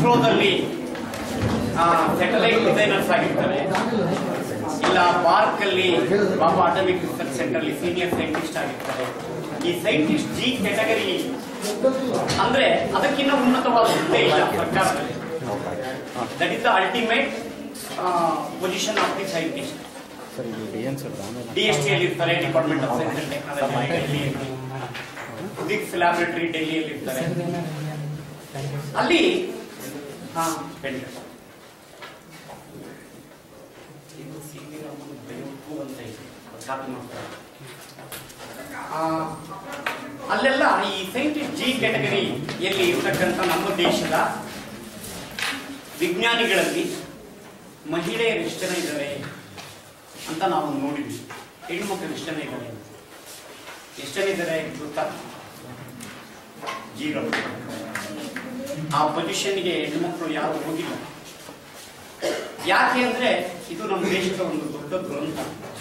ಇಸ್ರೋದಲ್ಲಿ satellite designers ಆಗಿರ್ತಾರೆ ಇಲ್ಲ park ಅಲ್ಲಿ ಬಾಬಾ ಅಟಮಿಕ್ ರಿಸರ್ಚ್ ಸೆಂಟರ್ ಅಲ್ಲಿ ಸೀನಿಯರ್ ಸೈಂಟಿಸ್ಟ್ ಆಗಿರ್ತಾರೆ ಈ ಸೈಂಟಿಸ್ಟ್ ಜಿ ಕೆಟಗರಿ ಅಂದ್ರೆ ಅದಕ್ಕಿಂತ ಉನ್ನತವಾದ ಹುದ್ದೆ ಇಲ್ಲ ಸರ್ಕಾರದಲ್ಲಿ that is the ultimate position of the scientist sir ಇದು ಡಿ ಎನ್ ಸರ್ ಆಮೇಲೆ ಡಿ ಎಸ್ ಟಿ ಅಲ್ಲಿ ಇರ್ತಾರೆ department of science and technology ಡೆಲ್ಲಿಯಲ್ಲಿ ಫಿಸಿಕ್ಸ್ ಲ್ಯಾಬೊರೇಟರಿ ಡೆಲ್ಲಿಯಲ್ಲಿ ಇರ್ತಾರೆ ಅಲ್ಲಿ ಹಾ ಹೇಳಿ. ಇದು ಸಿ ವಿ ರಾಮನ್ ಬೆಳಕು ಅಂತ ಇದೆ ಕಾಪಿ ಮಾಡ್ತಾರೆ ಆ, ಅಲ್ಲೆಲ್ಲ ಈ ಸೈಂಟಿಸ್ಟ್ ಜಿ ಕ್ಯಾಟಗರಿಯಲ್ಲಿ ಇರ್ತಕ್ಕಂಥ ನಮ್ಮ ದೇಶದ ವಿಜ್ಞಾನಿಗಳಲ್ಲಿ ಮಹಿಳೆಯರು ಎಷ್ಟು ಜನ ಇದ್ದಾರೆ ಅಂತ ನಾವು ನೋಡಿದ್ವಿ ಹೆಣ್ಮಕ್ಳು ಎಷ್ಟು ಜನ ಇದ್ದಾರೆ ಅಂತ. ಎಷ್ಟು ಜನ ಇದ್ದಾರೆ ಗೊತ್ತಾ ಜೀರೋ ಆ ಪೊಸಿಷನ್ಗೆ ಹೆಣ್ಮಕ್ಳು ಯಾರು ಹೋಗಿಲ್ಲ ಯಾಕೆ ಅಂದ್ರೆ ಇದು ನಮ್ಮ ದೇಶದ ಒಂದು ದೊಡ್ಡ ದುರಂತ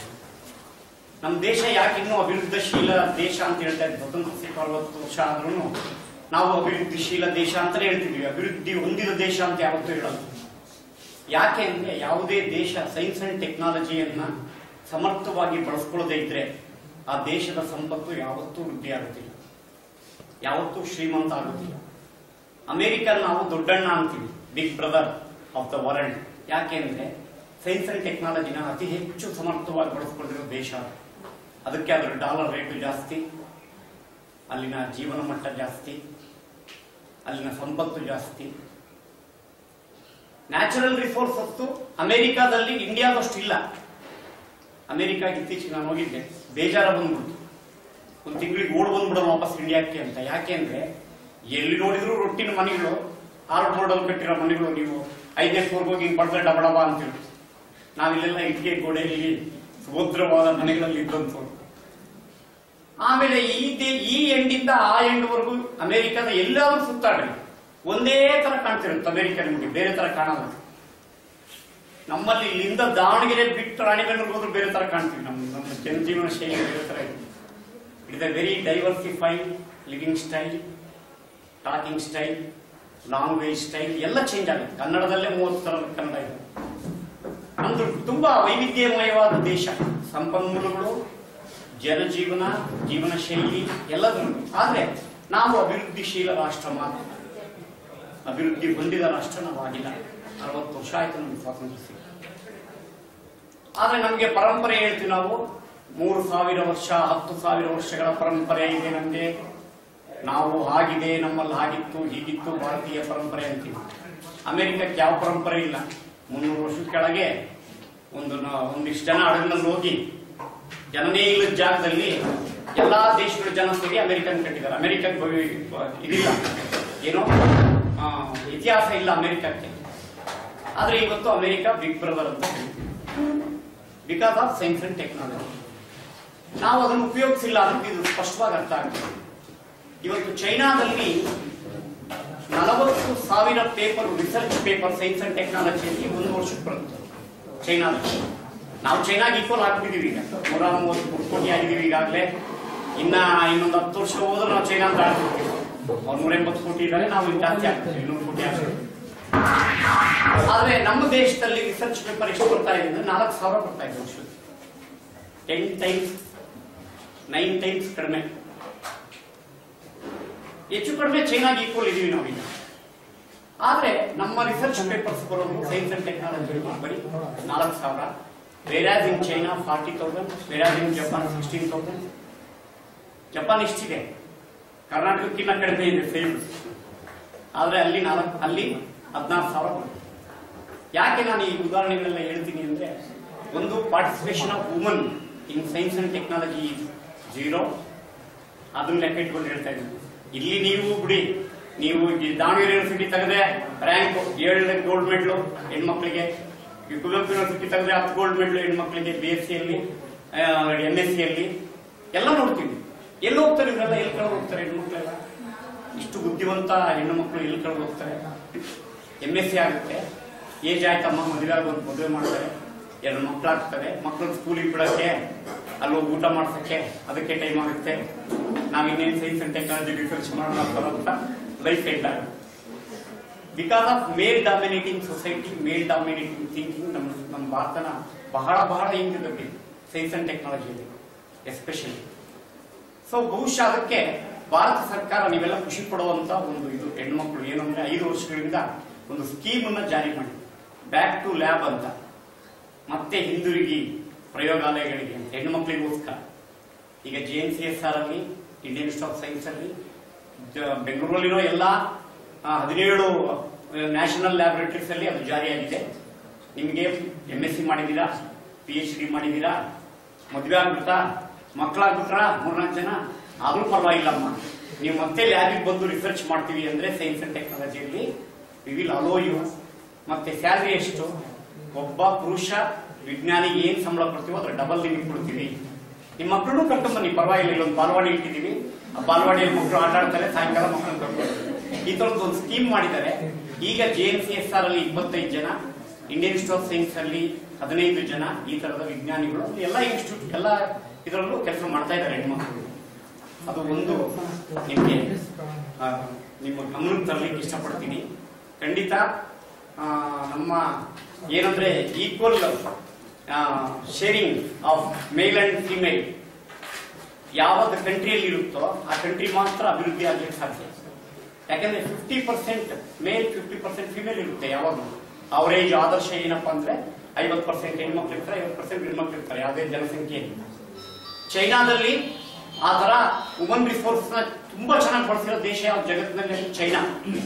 ನಮ್ಮ ದೇಶ ಯಾಕೆ ಇನ್ನೂ ಅಭಿವೃದ್ಧಿಶೀಲ ದೇಶ ಅಂತ ಹೇಳ್ತಾ ಇದ್ದೀವಿ ಸ್ವತಂತ್ರ ಸಿಕ್ಕ ಅರವತ್ತು ವರ್ಷ ಆದ್ರೂ ನಾವು ಅಭಿವೃದ್ಧಿಶೀಲ ದೇಶ ಅಂತಾನೆ ಹೇಳ್ತಿದ್ವಿ ಅಭಿವೃದ್ಧಿ ಹೊಂದಿದ ದೇಶ ಅಂತ ಯಾವತ್ತೂ ಹೇಳಲ್ಲ ಯಾಕೆ ಅಂದ್ರೆ ಯಾವುದೇ ದೇಶ ಸೈನ್ಸ್ ಅಂಡ್ ಟೆಕ್ನಾಲಜಿಯನ್ನ ಸಮರ್ಥವಾಗಿ ಬಳಸ್ಕೊಳ್ಳದೆ ಇದ್ರೆ ಆ ದೇಶದ ಸಂಪತ್ತು ಯಾವತ್ತೂ ವೃದ್ಧಿ ಆಗುತ್ತಿಲ್ಲ ಯಾವತ್ತೂ ಶ್ರೀಮಂತ ಆಗುತ್ತಿಲ್ಲ ಅಮೆರಿಕ ನಾವು ದೊಡ್ಡಣ್ಣ ಅಂತೀವಿ big brother of the world ಯಾಕೆ ಅಂದ್ರೆ ಸೈನ್ಸ್ ಅಂಡ್ ಟೆಕ್ನಾಲಜಿನ ಅತಿ ಹೆಚ್ಚು ಸಮರ್ಥವಾಗಿ ಬಳಸ್ಕೊಂಡಿರೋ ದೇಶ ಅದು. ಅದಕ್ಕೆ ಅದರ ಡಾಲರ್ ರೇಟು ಜಾಸ್ತಿ ಅಲ್ಲಿನ ಜೀವನ ಮಟ್ಟ ಜಾಸ್ತಿ ಅಲ್ಲಿನ ಸಂಪತ್ತು ಜಾಸ್ತಿ ನ್ಯಾಚುರಲ್ ರಿಸೋರ್ಸಸ್ ಅಮೆರಿಕಾದಲ್ಲಿ ಇಂಡಿಯಾದಷ್ಟು ಇಲ್ಲ ಅಮೆರಿಕಾಗೆ ಇತ್ತೀಚೆಗೆ ನಾನು ಹೋಗಿದ್ದೆ ಬೇಜಾರ ಬಂದ್ಬಿಡ್ತು ಒಂದು ತಿಂಗಳಿಗೆ ಓಡ್ ಬಂದ್ಬಿಡೋದು ವಾಪಸ್ ಇಂಡಿಯಾಕ್ಕೆ ಅಂತ ಯಾಕೆ ಅಂದ್ರೆ ಎಲ್ಲಿ ನೋಡಿದ್ರು ರೊಟ್ಟಿನ ಮನೆಗಳು ಆರ್ಡ್ ಬೋರ್ಡಲ್ಲಿ ಕಟ್ಟಿರೋ ಮನೆಗಳು ನೀವು ಐದನೇ ಫ್ಲೋರ್ಗೆ ಹೋಗಿ ಹಿಂಗ್ ಬಡ್ದ್ರೆ ಡಬಡಬ ಅಂತೀವಿ ನಾವಿಲ್ಲೆಲ್ಲ ಇಟ್ಟಿಗೆ ಗೋಡೆಯಲ್ಲಿ ಸುಭದ್ರವಾದ ಮನೆಗಳಲ್ಲಿ ಇದ್ದಂಥವ್ರು ಆಮೇಲೆ ಈ ದೇ- ಈ ಎಂಡಿಂದ ಆ ಎಂಡ್ವರೆಗೂ ಅಮೆರಿಕದ ಎಲ್ಲಾದ್ರೂ ಸುತ್ತಾಡ್ರಿ ಒಂದೇ ತರ ಕಾಣ್ತಿರುತ್ತೆ ಅಮೆರಿಕ ನಿಮಗೆ ಬೇರೆ ತರ ಕಾಣಲ್ಲ ನಮ್ಮಲ್ಲಿ ಇಲ್ಲಿಂದ ದಾವಣಗೆರೆ ಬಿಟ್ಟು ರಾಣಿಬೆನ್ನೂರು ಹೋದ್ರೆ ಬೇರೆ ತರ ಕಾಣ್ತೀವಿ ನಮ್ಮ ನಮ್ಮ ಜನಜೀವನ ಶೈಲಿ ಬೇರೆ ತರ ಇದೆ it is very diversified living style talking style language style ಎಲ್ಲ ಚೇಂಜ್ ಆಗುತ್ತೆ ಕನ್ನಡದಲ್ಲೇ ಮೂವತ್ತು ಥರದ ಕನ್ನಡ ಇದೆ ಅಂದ್ರೆ ತುಂಬಾ ವೈವಿಧ್ಯಮಯವಾದ ದೇಶ ಸಂಪನ್ಮೂಲಗಳು ಜನಜೀವನ ಜೀವನ ಶೈಲಿ ಎಲ್ಲದೂ ಆದ್ರೆ ನಾವು ಅಭಿವೃದ್ಧಿಶೀಲ ರಾಷ್ಟ್ರ ಮಾತ್ರ ಅಭಿವೃದ್ಧಿ ಹೊಂದಿದ ರಾಷ್ಟ್ರ ನಾವು ಆಗಿಲ್ಲ ಅರವತ್ತು ವರ್ಷ ಆಯ್ತು ನಮ್ಗೆ ಸ್ವಾತಂತ್ರ್ಯ ಸಿಕ್ಕಿ ಆದ್ರೆ ನಮ್ಗೆ ಪರಂಪರೆ ಹೇಳ್ತೀವಿ ನಾವು ಮೂರು ಸಾವಿರ ವರ್ಷ ಹತ್ತು ಸಾವಿರ ವರ್ಷಗಳ ಪರಂಪರೆ ಇದೆ ನಮ್ಗೆ ನಾವು ಹಾಗಿದೆ ನಮ್ಮಲ್ಲಿ ಹಾಗಿತ್ತು ಹೀಗಿತ್ತು ಭಾರತೀಯ ಪರಂಪರೆ ಅಂತೀವಿ ಅಮೆರಿಕಕ್ಕೆ ಯಾವ ಪರಂಪರೆ ಇಲ್ಲ ಮುನ್ನೂರು ವರ್ಷದ ಕೆಳಗೆ ಒಂದು ನ- ಒಂದಿಷ್ಟು ಜನ ಹಡಗಿನಲ್ಲಿ ಹೋಗಿ ಜನನೇ ಇಲ್ಲದ ಜಾಗದಲ್ಲಿ ಎಲ್ಲಾ ದೇಶಗಳ ಜನ ಸೇರಿ ಅಮೆರಿಕನ್ ಕಟ್ಟಿದ್ದಾರೆ ಅಮೆರಿಕನ್ ಇದಿಲ್ಲ ಏನೋ ಆ, ಇತಿಹಾಸ ಇಲ್ಲ ಅಮೆರಿಕಕ್ಕೆ ಆದ್ರೆ ಇವತ್ತು ಅಮೆರಿಕ ಬಿಗ್ ಬ್ರದರ್ ಅಂತ because of science and technology ನಾವು ಅದನ್ನು ಉಪಯೋಗಿಸಿಲ್ಲ ಅಂತ ಇದು ಸ್ಪಷ್ಟವಾಗಿ ಅರ್ಥ ಆಗ್ತದೆ ಇವತ್ತು ಚೈನಾದಲ್ಲಿ ನಲವತ್ತು ಸಾವಿರ paper research paper science and ಟೆಕ್ನಾಲಜಿಯಲ್ಲಿ ಒಂದು ವರ್ಷಕ್ಕೆ ಬರುತ್ತೆ ಚೈನಾದಲ್ಲಿ ನಾವು ಚೈನಾಗೆ ಈಕ್ವಲ್ ಆಗ್ಬಿಟ್ಟಿದೀವಿ ಈಗ ನೂರ ಮೂವತ್ತು ಕೋಟಿ ಆಗಿದೀವಿ ಈಗಾಗಲೇ ಇನ್ನ ಇನ್ನೊಂದು ಹತ್ತು ವರ್ಷ ಹೋದ್ರೆ ನಾವು ಚೈನಾ ಅಂತ ಆಗ್ಬಿಡ್ತೀವಿ ಅವ್ರು ನೂರ ಎಂಬತ್ತು ಕೋಟಿ ಇದ್ದಾರೆ ನಾವು ಇನ್ನು ಜಾಸ್ತಿ ಆಗ್ತೀವಿ ಇನ್ನೂರು ಕೋಟಿ ಆಗ್ತೀವಿ ಆದ್ರೆ ನಮ್ಮ ದೇಶದಲ್ಲಿ ರಿಸರ್ಚ್ ಪೇಪರ್ ಎಷ್ಟು ಬರ್ತಾ ಇದೆ ಅಂದ್ರೆ ನಾಲ್ಕು ಸಾವಿರ ಬರ್ತಾ ಇದೆ ವರ್ಷಕ್ಕೆ ಟೆನ್ ಟೈಮ್ಸ್ ನೈನ್ ಟೈಮ್ಸ್ ಕಡಿಮೆ ಹೆಚ್ಚು ಕಡಿಮೆ ಚೈನಾಗೆ ಈಕ್ವಲ್ ಇದೀವಿ ನಾವೀಗ ಆದ್ರೆ ನಮ್ಮ ರಿಸರ್ಚ್ ಪೇಪರ್ಸ್ ಬರೋದು ಸೈನ್ಸ್ ಅಂಡ್ ಟೆಕ್ನಾಲಜಿ ಬರೀ ನಾಲ್ಕು ಸಾವಿರ whereas in China forty thousand whereas in Japan sixteen thousand Japan ಇಷ್ಟಿದೆ ಕರ್ನಾಟಕಕ್ಕಿಂತ ಕಡಿಮೆ ಇದೆ ಸೇಮ್ ಆದ್ರೆ ಅಲ್ಲಿ ನಾಲ್ಕು ಅಲ್ಲಿ ಹದಿನಾರು ಸಾವಿರ ಬರುತ್ತೆ ಯಾಕೆ ನಾನು ಈ ಉದಾಹರಣೆಗಳೆಲ್ಲ ಹೇಳ್ತೀನಿ ಅಂದ್ರೆ ಒಂದು participation of woman in science and technology zero ಅದನ್ನ ಲೆಕ್ಕ ಇಟ್ಕೊಂಡು ಹೇಳ್ತಾ ಇದ್ದೀನಿ ಇಲ್ಲಿ ನೀವು ಬಿಡಿ ನೀವು ಈ ದಾವಣಗೆರೆ ಯೂನಿವರ್ಸಿಟಿ ತೆಗೆದ್ರೆ ರ್ಯಾಂಕ್ ಏಳು ಗೋಲ್ಡ್ ಮೆಡ್ಲು ಹೆಣ್ಮಕ್ಳಿಗೆ ಈ ಕುವೆಂಪು ಯೂನಿವರ್ಸಿಟಿ ತೆಗೆದ್ರೆ ಹತ್ತು ಗೋಲ್ಡ್ ಮೆಡ್ಲು ಹೆಣ್ಮಕ್ಳಿಗೆ ಬಿ ಎಸ್ ಸಿಯಲ್ಲಿ ಎಂ ಎಸ್ ಸಿಯಲ್ಲಿ ಎಲ್ಲ ನೋಡ್ತೀವಿ ಎಲ್ಲಿ ಹೋಗ್ತಾರೆ ಇವರೆಲ್ಲ ಎಲ್ಲಿ ಕಳೆದು ಹೋಗ್ತಾರೆ ಹೆಣ್ಮಕ್ಳೆಲ್ಲ ಇಷ್ಟು ಬುದ್ಧಿವಂತ ಹೆಣ್ಣು ಮಕ್ಕಳು ಎಲ್ಲಿ ಕಳೆದು ಹೋಗ್ತಾರೆ ಎಂ ಎಸ್ ಸಿ ಆಗುತ್ತೆ ಏಜ್ ಆಯ್ತಮ್ಮ ಮದುವೆ ಆಗೋದು ಮದುವೆ ಮಾಡ್ತಾರೆ ಎರಡು ಮಕ್ಕಳಾಗ್ತವೆ ಮಕ್ಕಳು ಸ್ಕೂಲಿಗೆ ಬಿಡಕ್ಕೆ ಅಲ್ಲಿ ಹೋಗಿ ಊಟ ಮಾಡ್ಸಕ್ಕೆ ಅದಕ್ಕೆ ಟೈಮ್ ಆಗುತ್ತೆ ನಾವ್ ಇನ್ನೇನು ಸೈನ್ಸ್ ಅಂಡ್ ಟೆಕ್ನಾಲಜಿ ರಿಸರ್ಚ್ ಮಾಡೋಣ ಅಂತ ಲೈಫ್ ಎಂಡ್ ಆಗುತ್ತೆ because of male dominating society male dominating thinking ನಮ್ಮ ನಮ್ಮ ಭಾರತನ ಬಹಳ ಬಹಳ ಹಿಂದಿದೆ ಸೈನ್ಸ್ ಅಂಡ್ ಟೆಕ್ನಾಲಜಿಯಲ್ಲಿ ಎಸ್ಪೆಷಲಿ ಸೊ ಬಹುಶಃ ಅದಕ್ಕೆ ಭಾರತ ಸರ್ಕಾರ ನೀವೆಲ್ಲ ಖುಷಿ ಪಡುವಂತ ಒಂದು ಇದು ಹೆಣ್ಮಕ್ಳು ಏನಂದ್ರೆ ಐದು ವರ್ಷಗಳಿಂದ ಒಂದು ಸ್ಕೀಮ್ ಅನ್ನ ಜಾರಿ ಮಾಡಿ ಬ್ಯಾಕ್ ಟು ಲ್ಯಾಬ್ ಅಂತ ಮತ್ತೆ ಹಿಂದಿರುಗಿ ಪ್ರಯೋಗಾಲಯಗಳಿಗೆ ಅಂತ ಹೆಣ್ಮಕ್ಳಿಗೋಸ್ಕರ ಈಗ J N C S R ಅಲ್ಲಿ ಇಂಡಿಯನ್ ಇನ್ಸ್ಟಿಟ್ಯೂಟ್ ಆಫ್ ಸೈನ್ಸ್ ಅಲ್ಲಿ ಜ- ಬೆಂಗಳೂರಲ್ಲಿರೋ ಎಲ್ಲ ಹದಿನೇಳು ನ್ಯಾಷನಲ್ ಲ್ಯಾಬೊರೇಟರೀಸ್ ಅಲ್ಲಿ ಅದು ಜಾರಿಯಾಗಿದೆ ನಿಮಗೆ ಎಂ ಎಸ್ ಸಿ ಮಾಡಿದ್ದೀರಾ ಪಿ ಎಚ್ ಡಿ ಮಾಡಿದ್ದೀರಾ ಮದುವೆ ಆಗ್ಬಿಟ್ರಾ ಮಕ್ಕಳಾಗ್ಬಿಟ್ರಾ ಮೂರ್ನಾಲ್ಕು ಜನ ಆದ್ರೂ ಪರವಾಗಿಲ್ಲಮ್ಮ ನೀವು ಮತ್ತೆ ಲ್ಯಾಬಿಗೆ ಬಂದು ರಿಸರ್ಚ್ ಮಾಡ್ತೀವಿ ಅಂದ್ರೆ ಸೈನ್ಸ್ ಅಂಡ್ ಟೆಕ್ನಾಲಜಿಯಲ್ಲಿ ವಿ ವಿಲ್ ಅಲೋ ಯು ಮತ್ತೆ ಸ್ಯಾಲ್ರಿ ಎಷ್ಟು ಒಬ್ಬ ಪುರುಷ ವಿಜ್ಞಾನಿಗೆ ಏನ್ ಸಂಬಳ ಕೊಡ್ತೀವೋ ಅದ್ರ ಡಬಲ್ ನಿಮಗೆ ಕೊಡ್ತೀವಿ ನಿಮ್ಮ ಮಕ್ಕಳನ್ನು ಕರ್ಕೊಂಡ್ ಬನ್ನಿ ಪರವಾಗಿಲ್ಲ ಇಲ್ಲೊಂದು ಬಾಲವಾಡಿ ಇಟ್ಟಿದ್ದೀವಿ ಆ ಬಾಲವಾಡಿಯಲ್ಲಿ ಮಕ್ಕಳು ಆಟ ಆಡ್ತಾರೆ ಸಾಯಂಕಾಲ ಮಕ್ಕಳನ್ನ ಕರ್ಕೊಂಡು ಈ ತರದ್ದು ಒಂದು ಸ್ಕೀಮ್ ಮಾಡಿದ್ದಾರೆ ಈಗ J N C S R ಅಲ್ಲಿ ಇಪ್ಪತ್ತೈದು ಜನ ಇಂಡಿಯನ್ ಇನ್ಸ್ಟಿಟ್ಯೂಟ್ ಆಫ್ ಸೈನ್ಸ್ ಅಲ್ಲಿ ಹದಿನೈದು ಜನ ಈ ತರದ ವಿಜ್ಞಾನಿಗಳು ಎಲ್ಲ ಇನ್ಸ್ಟಿಟ್ಯೂಟ್ ಎಲ್ಲ ಇದರಲ್ಲೂ ಕೆಲಸ ಮಾಡ್ತಾ ಇದ್ದಾರೆ ಹೆಣ್ಮಕ್ಳು ಅದು ಒಂದು ನಿಮಗೆ ಆ, ನಿಮ್ಮ ಗಮನಕ್ಕೆ ತರಲಿಕ್ಕೆ ಇಷ್ಟಪಡ್ತೀನಿ ಖಂಡಿತ ಆ, ನಮ್ಮ ಏನಂದ್ರೆ equal sharing of male and female ಯಾವಾಗ ಕಂಟ್ರಿಯಲ್ಲಿ ಇರುತ್ತೋ ಆ ಕಂಟ್ರಿ ಮಾತ್ರ ಅಭಿವೃದ್ಧಿ ಆಗ್ಲಿಕ್ಕೆ ಸಾಧ್ಯ ಯಾಕಂದ್ರೆ fifty percent male fifty percent female ಇರುತ್ತೆ ಯಾವಾಗ ಅವರೇಜ್ ಆದರ್ಶ ಏನಪ್ಪಾ ಅಂದ್ರೆ ಐವತ್ತು ಪರ್ಸೆಂಟ್ ಹೆಣ್ಮಕ್ಳು ಇರ್ತಾರೆ ಐವತ್ತು ಪರ್ಸೆಂಟ್ ಹೆಣ್ಮಕ್ಳು ಇರ್ತಾರೆ ಯಾವುದೇ ಜನಸಂಖ್ಯೆಯಲ್ಲಿ ಚೈನಾದಲ್ಲಿ ಆ ತರ ವುಮನ್ ರಿಸೋರ್ಸ್ ನ ತುಂಬಾ ಚೆನ್ನಾಗಿ ಬಳಸಿರೋ ದೇಶ ಯಾವ ಜಗತ್ತಿನಲ್ಲಿ ಅಂದ್ರೆ ಚೈನಾ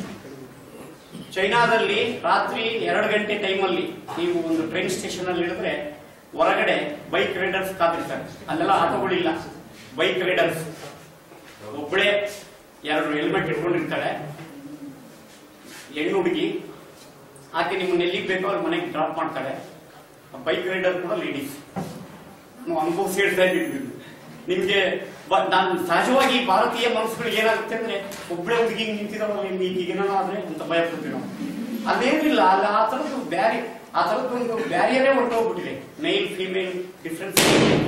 ಚೈನಾದಲ್ಲಿ ರಾತ್ರಿ ಎರಡು ಗಂಟೆ ಟೈಮಲ್ಲಿ ನೀವು ಒಂದು ಟ್ರೈನ್ ಸ್ಟೇಷನ್ ಅಲ್ಲಿ ಇಳಿದ್ರೆ ಹೊರಗಡೆ ಬೈಕ್ ರೈಡರ್ಸ್ ಕಾದಿರ್ತಾರೆ ಅಲ್ಲೆಲ್ಲ ಆಟೋಗಳಿಲ್ಲ ಬೈಕ್ ರೈಡರ್ಸ್ ಒಬ್ಬಳೇ ಎರಡು ಹೆಲ್ಮೆಟ್ ಇಟ್ಕೊಂಡಿರ್ತಾಳೆ ಹೆಣ್ಣು ಹುಡುಗಿ ಆಕೆ ನಿಮ್ಮನ್ನ ಎಲ್ಲಿಗೆ ಬೇಕೋ ಅವ್ರ ಮನೆಗೆ ಡ್ರಾಪ್ ಮಾಡ್ತಾಳೆ ಬೈಕ್ ರೈಡರ್ ಕೂಡ ಲೇಡೀಸ್ ನಾವು ಅನುಭವಿಸಿ ಹೇಳ್ತಾ ಇದ್ದೀವಿ ನಿಮ್ಗೆ ಬ- ನಾನು ಸಹಜವಾಗಿ ಭಾರತೀಯ ಮನಸ್ಸುಗಳಿಗೆ ಏನಾಗುತ್ತೆ ಅಂದ್ರೆ ಒಬ್ಬಳೆ ಹುಡುಗಿ ನಿಂತಿರೋಲ್ಲ ಈಗೇನೋ ಆದ್ರೆ ಅಂತ ಭಯ ಪಡ್ತೀವಿ ನಾವು ಅದೇನಿಲ್ಲ ಅಲ್ಲಿ ಆ ತರದ್ದು ಬ್ಯಾರಿ ಆ ತರದ್ದು ಒಂದು ಬ್ಯಾರಿಯರೇ ಹೊರಟೋಗ್ಬಿಟ್ಟಿದೆ male female difference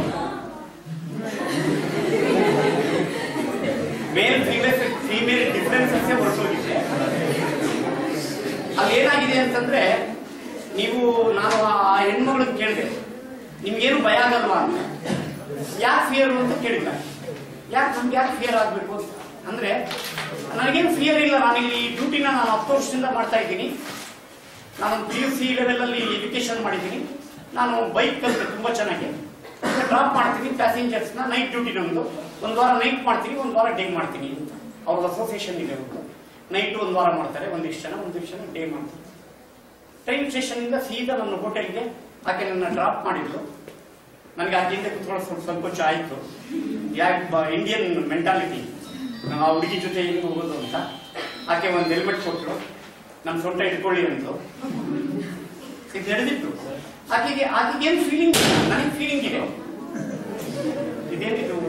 male female female differences ಹೊರಟೋಗಿದೆ ಅಲ್ಲಿ ಏನಾಗಿದೆ ಅಂತಂದ್ರೆ ನೀವು ನಾನು ಆ ಹೆಣ್ಮಗಳಿಗೆ ಕೇಳಿದೆ ನಿಮ್ಗೇನು ಭಯ ಆಗಲ್ವಾ ಅಂತ ಯಾಕೆ ಫಿಯರ್ ಅಂತ ಕೇಳಿಲ್ಲ ಯಾಕೆ ನಮ್ಗೆ ಯಾಕೆ ಫಿಯರ್ ಆಗ್ಬೇಕು ಅಂತ ಅಂದ್ರೆ ನನಗೇನು ಫಿಯರ್ ಇಲ್ಲ ನಾನು ಇಲ್ಲಿ ಡ್ಯೂಟಿನ ನಾನು ಹತ್ತು ವರ್ಷದಿಂದ ಮಾಡ್ತಾ ಇದ್ದೀನಿ ನಾನು ಪಿ ಯು ಸಿ ಲೆವೆಲ್ ಅಲ್ಲಿ ಎಜುಕೇಶನ್ ಮಾಡಿದ್ದೀನಿ ನಾನು ಬೈಕ್ ಕಲಿತೆ ತುಂಬಾ ಚೆನ್ನಾಗಿ ಡ್ರಾಪ್ ಮಾಡ್ತೀನಿ ಪ್ಯಾಸೆಂಜರ್ಸ್ ನ ನೈಟ್ ಡ್ಯೂಟಿ ನಮ್ದು ಒಂದು ವಾರ ನೈಟ್ ಮಾಡ್ತೀನಿ ಒಂದು ವಾರ ಡೇ ಮಾಡ್ತೀನಿ ಅಂತ ಅವ್ರ ಅಸೋಸಿಯೇಷನ್ ಇದೆ ಅವ್ರದ್ದು ನೈಟ್ ಒಂದು ವಾರ ಮಾಡ್ತಾರೆ ಒಂದಿಷ್ಟು ಜನ ಒಂದಿಷ್ಟು ಜನ ಡೇ ಮಾಡ್ತಾರೆ ಟ್ರೈನ್ ಸ್ಟೇಷನ್ ಇಂದ ಸೀದಾ ನನ್ನ ಹೋಟೆಲ್ಗೆ ಆಕೆ ನನ್ನ ಡ್ರಾಪ್ ಮಾಡಿದ್ಲು ನನಗೆ ಆಕೆ ಹಿಂದೆ ಕುತ್ಕೊಳ್ಳೋ ಸ್ವಲ್ಪ ಸಂಕೋಚ ಆಯ್ತು ಯಾಕೆ ಇಂಡಿಯನ್ ಮೆಂಟಾಲಿಟಿ ಆ ಹುಡುಗಿ ಜೊತೆ ಹೆಂಗ್ ಹೋಗೋದು ಅಂತ ಆಕೆ ಒಂದು ಹೆಲ್ಮೆಟ್ ಕೊಟ್ಟರು ನನ್ನ ಸೊಂಟ ಇಟ್ಕೊಳ್ಳಿ ಅಂದ್ರು ಇದು ನಡೆದಿತ್ತು ಆಕೆಗೆ ಆಕೆಗೆ ಏನು ಫೀಲಿಂಗ್ ಇಲ್ಲ ನನಗೆ ಫೀಲಿಂಗ್ ಇದೆ ಇದೇನಿದು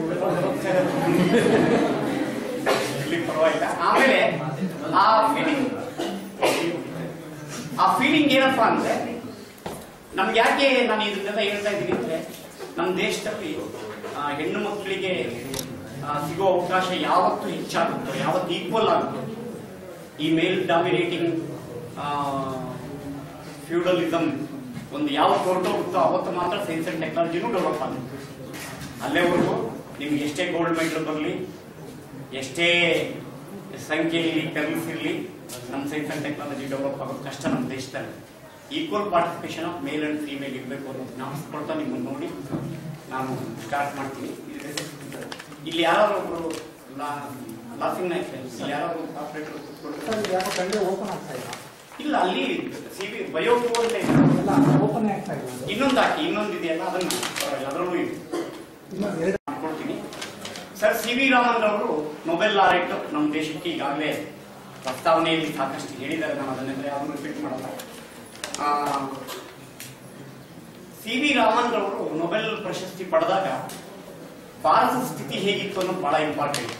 ಇಲ್ಲಿ ಪರವಾಗಿಲ್ಲ ಆಮೇಲೆ ಆ ಫೀಲಿಂಗ್ ಆ ಫೀಲಿಂಗ್ ಏನಪ್ಪಾ ಅಂದ್ರೆ ನಮ್ಗೆ ಯಾಕೆ ನಾನು ಇದನ್ನೆಲ್ಲ ಹೇಳ್ತಾ ಇದ್ದೀನಿ ಅಂದ್ರೆ ನಮ್ಮ ದೇಶದಲ್ಲಿ ಆ, ಹೆಣ್ಣು ಮಕ್ಕಳಿಗೆ ಆ, ಸಿಗೋ ಅವಕಾಶ ಯಾವತ್ತು ಹೆಚ್ಚಾಗುತ್ತೋ ಯಾವತ್ತು ಈಕ್ವಲ್ ಆಗುತ್ತೋ ಈ ಮೇಲ್ ಡಾಮಿನೇಟಿಂಗ್ ಫ್ಯೂಡಲಿಸಮ್ ಒಂದು ಯಾವತ್ತು ಹೊರಟೋಗುತ್ತೋ ಅವತ್ತು ಮಾತ್ರ ಸೈನ್ಸ್ ಅಂಡ್ ಟೆಕ್ನಾಲಜಿನೂ ಡೆವಲಪ್ ಆಗುತ್ತೆ ಅಲ್ಲೇವರೆಗೂ ನಿಮ್ಗೆ ಎಷ್ಟೇ ಗೋಲ್ಡ್ ಮೆಡಲ್ ಬರಲಿ ಎಷ್ಟೇ ಸಂಖ್ಯೆಯಲ್ಲಿ ಕಲಿಸಿರ್ಲಿ ನಮ್ಮ ಸೈನ್ಸ್ ಅಂಡ್ ಟೆಕ್ನಾಲಜಿ ಡೆವಲಪ್ ಆಗೋದು ಕಷ್ಟ ನಮ್ಮ ದೇಶದಲ್ಲಿ equal participation of male and female ಇರಬೇಕು ಅನ್ನೋದು ಜ್ಞಾಪಿಸ್ಕೊಳ್ತಾ ನಿಮ್ಮನ್ನು ನೋಡಿ ನಾನು ಸ್ಟಾರ್ಟ್ ಮಾಡ್ತೀನಿ ಇಲ್ಲಿ ಯಾರು ಒಬ್ರು ಲಾಫಿಂಗ್ ನಾಯ್ಕ ಇಲ್ಲಿ ಯಾರು ಆಪರೇಟರ್ ಸರ್ ಯಾಕೋ ಕಡೆ ಓಪನ್ ಆಗ್ತಾ ಇಲ್ಲ ಇಲ್ಲ ಅಲ್ಲಿ ಸಿ ಬಿ ಬಯೋ ಅಂತ ಇದೆ. ಎಲ್ಲ ಓಪನ್ ಆಗ್ತಾ ಇಲ್ಲ ಅದು. ಇನ್ನೊಂದು ಹಾಕಿ ಇನ್ನೊಂದು ಇದೆಯಲ್ಲ ಅದನ್ನ ಪರವಾಗಿಲ್ಲ, ಅದರಲ್ಲೂ ಇದೆ ಇನ್ನೊಂದು ಎರಡು ಮಾಡ್ಕೊಳ್ತೀನಿ ಸರ್ ಸಿ ವಿ ರಾಮನ್ ಅವರು ನೊಬೆಲ್ ಲಾರೆಟ್ ನಮ್ಮ ದೇಶಕ್ಕೆ ಈಗಾಗಲೇ ಪ್ರಸ್ತಾವನೆಯಲ್ಲಿ ಸಾಕಷ್ಟು ಹೇಳಿದ್ದಾರೆ ನಾನು ಅದನ್ನೆಲ್ಲ ಯಾರು ರಿಪೀಟ್ ಮಾಡಲ್ಲ ಸಿ ವಿ ರಾಮನ್ ರವರು ನೊಬೆಲ್ ಪ್ರಶಸ್ತಿ ಪಡೆದಾಗ ಭಾರತದ ಸ್ಥಿತಿ ಹೇಗಿತ್ತು ಅನ್ನೋದು ಬಹಳ ಇಂಪಾರ್ಟೆಂಟ್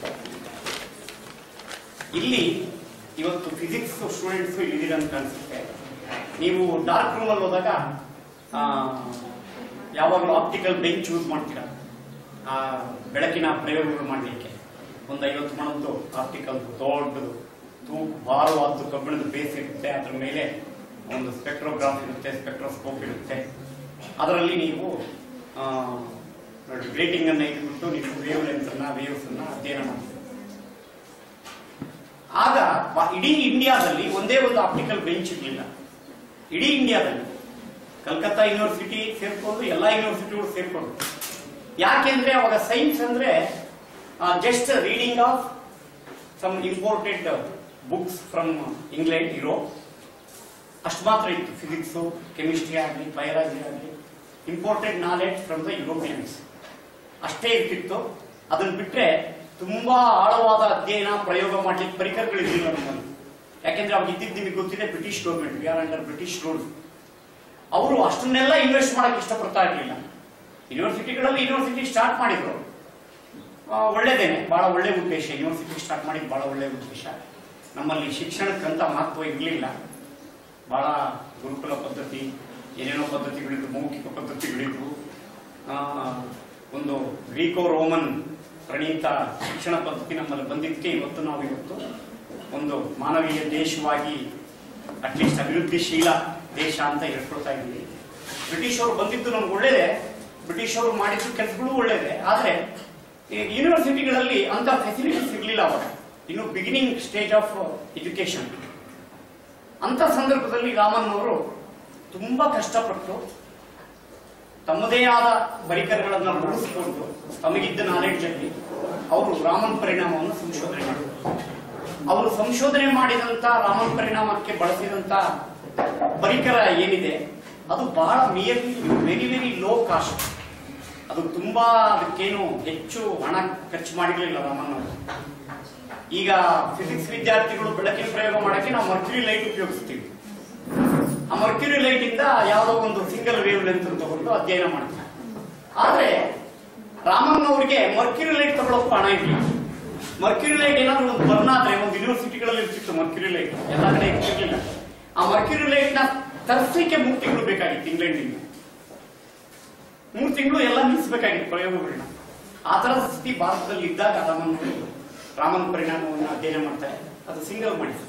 ಇಲ್ಲಿ ಇವತ್ತು ಫಿಸಿಕ್ಸ್ ಸ್ಟೂಡೆಂಟ್ಸ್ ಇಲ್ಲಿದ್ದೀರ ಅಂತ ಅನ್ಸುತ್ತೆ ನೀವು ಡಾರ್ಕ್ ರೂಮ್ ಅಲ್ಲಿ ಹೋದಾಗ ಆ, ಯಾವಾಗಲೂ ಆಪ್ಟಿಕಲ್ ಬೆಂಚ್ ಯೂಸ್ ಮಾಡ್ತೀರಾ ಆ ಬೆಳಕಿನ ಪ್ರಯೋಗಗಳು ಮಾಡಲಿಕ್ಕೆ ಒಂದು ಐವತ್ತು ಮಣದ್ದು ಆಪ್ಟಿಕಲ್ ದೊಡ್ಡದು ತೂಕ ಭಾರವಾದ್ದು ಕಬ್ಬಿಣದ ಬೇಸ್ ಇರುತ್ತೆ ಅದ್ರ ಮೇಲೆ ಒಂದು ಸ್ಪೆಕ್ಟ್ರೋಗ್ರಾಫ್ ಇರುತ್ತೆ ಸ್ಪೆಕ್ಟ್ರೋಸ್ಕೋಪ್ ಇರುತ್ತೆ ಅದರಲ್ಲಿ ನೀವು ಗ್ರೇಟಿಂಗ್ ಅನ್ನ ಇಟ್ಬಿಟ್ಟು ನೀವು ವೇವ್ ಲೆಂತ್ ಅನ್ನ ವೇವ್ಸ್ ಅನ್ನ ಅಧ್ಯಯನ ಮಾಡ್ತೀವಿ ಆಗ ಬ- ಇಡೀ ಇಂಡಿಯಾದಲ್ಲಿ ಒಂದೇ ಒಂದು ಆಪ್ಟಿಕಲ್ ಬೆಂಚ್ ಇರಲಿಲ್ಲ ಇಡೀ ಇಂಡಿಯಾದಲ್ಲಿ ಕಲ್ಕತ್ತಾ ಯೂನಿವರ್ಸಿಟಿ ಸೇರ್ಕೊಂಡು ಎಲ್ಲಾ ಯೂನಿವರ್ಸಿಟಿಗಳು ಸೇರ್ಕೊಂಡು ಯಾಕೆಂದ್ರೆ ಅವಾಗ ಸೈನ್ಸ್ ಅಂದ್ರೆ just reading of some imported books from England Europe ಅಷ್ಟು ಮಾತ್ರ ಇತ್ತು ಫಿಸಿಕ್ಸ್ ಕೆಮಿಸ್ಟ್ರಿ ಆಗಲಿ ಬಯಾಲಜಿ ಆಗಲಿ imported knowledge from the Europeans ಅಷ್ಟೇ ಇರ್ತಿತ್ತು ಅದನ್ನ ಬಿಟ್ರೆ ತುಂಬಾ ಆಳವಾದ ಅಧ್ಯಯನ ಪ್ರಯೋಗ ಮಾಡ್ಲಿಕ್ಕೆ ಪರಿಕರಗಳಿರಲಿಲ್ಲ ನಮ್ಮಲ್ಲಿ ಯಾಕೆಂದ್ರೆ ಅವಾಗ ಇದ್ದಿದ್ದು ನಿಮಗೆ ಗೊತ್ತಿದೆ British government we are under British rule ಅವರು ಅಷ್ಟನ್ನೆಲ್ಲ ಇನ್ವೆಸ್ಟ್ ಮಾಡಕ್ಕೆ ಇಷ್ಟಪಡ್ತಾ ಇರಲಿಲ್ಲ ಯೂನಿವರ್ಸಿಟಿಗಳಲ್ಲಿ ಯೂನಿವರ್ಸಿಟಿ ಸ್ಟಾರ್ಟ್ ಮಾಡಿದ್ರು ಆ, ಒಳ್ಳೇದೇನೆ ಬಹಳ ಒಳ್ಳೆ ಉದ್ದೇಶ ಯೂನಿವರ್ಸಿಟಿ ಸ್ಟಾರ್ಟ್ ಮಾಡಿದ ಬಹಳ ಒಳ್ಳೆ ಉದ್ದೇಶ ನಮ್ಮಲ್ಲಿ ಶಿಕ್ಷಣಕ್ಕಂತ ಮಹತ್ವ ಇರಲಿಲ್ಲ ಬಹಳ ಗುರುಕುಲ ಪದ್ಧತಿ ಏನೇನೋ ಪದ್ಧತಿಗಳಿದ್ವು ಮೌಖಿಕ ಪದ್ಧತಿಗಳಿದ್ವು ಆ, ಒಂದು ಗ್ರೀಕೋ ರೋಮನ್ ಪ್ರಣೀತ ಶಿಕ್ಷಣ ಪದ್ಧತಿ ನಮ್ಮಲ್ಲಿ ಬಂದಿದ್ದಕ್ಕೆ ಇವತ್ತು ನಾವು ಇವತ್ತು ಒಂದು ಮಾನವೀಯ ದೇಶವಾಗಿ ಅಟ್ಲೀಸ್ಟ್ ಅಭಿವೃದ್ಧಿಶೀಲ ದೇಶ ಅಂತ ಹೇಳ್ಕೊಳ್ತಾ ಇದ್ದೀವಿ ಬ್ರಿಟಿಷರು ಬಂದಿದ್ದು ನಮ್ಗೆ ಒಳ್ಳೇದೇ ಬ್ರಿಟಿಷರು ಮಾಡಿದ್ದು ಕೆಲಸಗಳು ಒಳ್ಳೇದೇ ಆದ್ರೆ ಈ ಯೂನಿವರ್ಸಿಟಿಗಳಲ್ಲಿ ಅಂತ ಫೆಸಿಲಿಟೀಸ್ ಇರಲಿಲ್ಲ ಅವಾಗ ಇನ್ನು ಬಿಗಿನಿಂಗ್ ಸ್ಟೇಜ್ ಆಫ್ ಎಜುಕೇಶನ್ ಅಂತ ಸಂದರ್ಭದಲ್ಲಿ ರಾಮನ್ ಅವರು ತುಂಬಾ ಕಷ್ಟಪಟ್ಟು ತಮ್ಮದೇ ಆದ ಪರಿಕರಗಳನ್ನು ರೂಢಿಸಿಕೊಂಡು ತಮಗಿದ್ದ ನಾಲೆಡ್ಜ್ ಅಲ್ಲಿ ಅವರು ರಾಮನ್ ಪರಿಣಾಮವನ್ನು ಸಂಶೋಧನೆ ಮಾಡಿದರು ಅವರು ಸಂಶೋಧನೆ ಮಾಡಿದಂತ ರಾಮನ್ ಪರಿಣಾಮಕ್ಕೆ ಬಳಸಿದಂತ ಪರಿಕರ ಏನಿದೆ ಅದು ಬಹಳ nearly very very low cost ಅದು ತುಂಬಾ ಅದಕ್ಕೇನು ಹೆಚ್ಚು ಹಣ ಖರ್ಚು ಮಾಡಿರ್ಲಿಲ್ಲ ರಾಮನ್ ಅವರು ಈಗ ಫಿಸಿಕ್ಸ್ ವಿದ್ಯಾರ್ಥಿಗಳು ಬೆಳಕಿನ ಪ್ರಯೋಗ ಮಾಡಕ್ಕೆ ನಾವು ಮರ್ಕ್ಯುರಿ ಲೈಟ್ ಉಪಯೋಗಿಸ್ತೀವಿ ಆ ಮರ್ಕ್ಯುರಿ ಲೈಟ್ ಇಂದ ಯಾವುದೋ ಒಂದು ಸಿಂಗಲ್ ವೇವ್ ಲೆಂತ್ ತಗೊಂಡು ಅಧ್ಯಯನ ಮಾಡ್ತಾರೆ ಆದ್ರೆ ರಾಮನ್ ಅವರಿಗೆ ಮರ್ಕ್ಯುರಿ ಲೈಟ್ ತಗೊಳಕ್ಕೂ ಹಣ ಇರಲಿಲ್ಲ ಮರ್ಕ್ಯುರಿ ಲೈಟ್ ಏನಾದ್ರು ಒಂದು ಬರ್ನ್ ಆದ್ರೆ ಒಂದು ಯೂನಿವರ್ಸಿಟಿಗಳಲ್ಲಿ ಇರ್ತಿತ್ತು ಮರ್ಕ್ಯುರಿ ಲೈಟ್ ಎಲ್ಲ ಕಡೆ ಇರ್ತಿರ್ಲಿಲ್ಲ ಆ ಮರ್ಕ್ಯುರಿ ಲೈಟ್ ನ ತರಿಸಲಿಕ್ಕೆ ಮೂರು ತಿಂಗಳು ಬೇಕಾಗಿತ್ತು ಇಂಗ್ಲೆಂಡಿಂದ ಮೂರು ತಿಂಗಳು ಎಲ್ಲ ನಿಲ್ಲಿಸಬೇಕಾಗಿತ್ತು ಪ್ರಯೋಗಗಳನ್ನ ಆ ತರದ ಸ್ಥಿತಿ ಭಾರತದಲ್ಲಿ ಇದ್ದಾಗ ರಾಮನ್ ಅವರು ರಾಮನ್ ಪರಿಣಾಮವನ್ನು ಅಧ್ಯಯನ ಮಾಡ್ತಾರೆ ಅದು ಸಿಂಗಲ್ ಮಾಡಿದ್ರು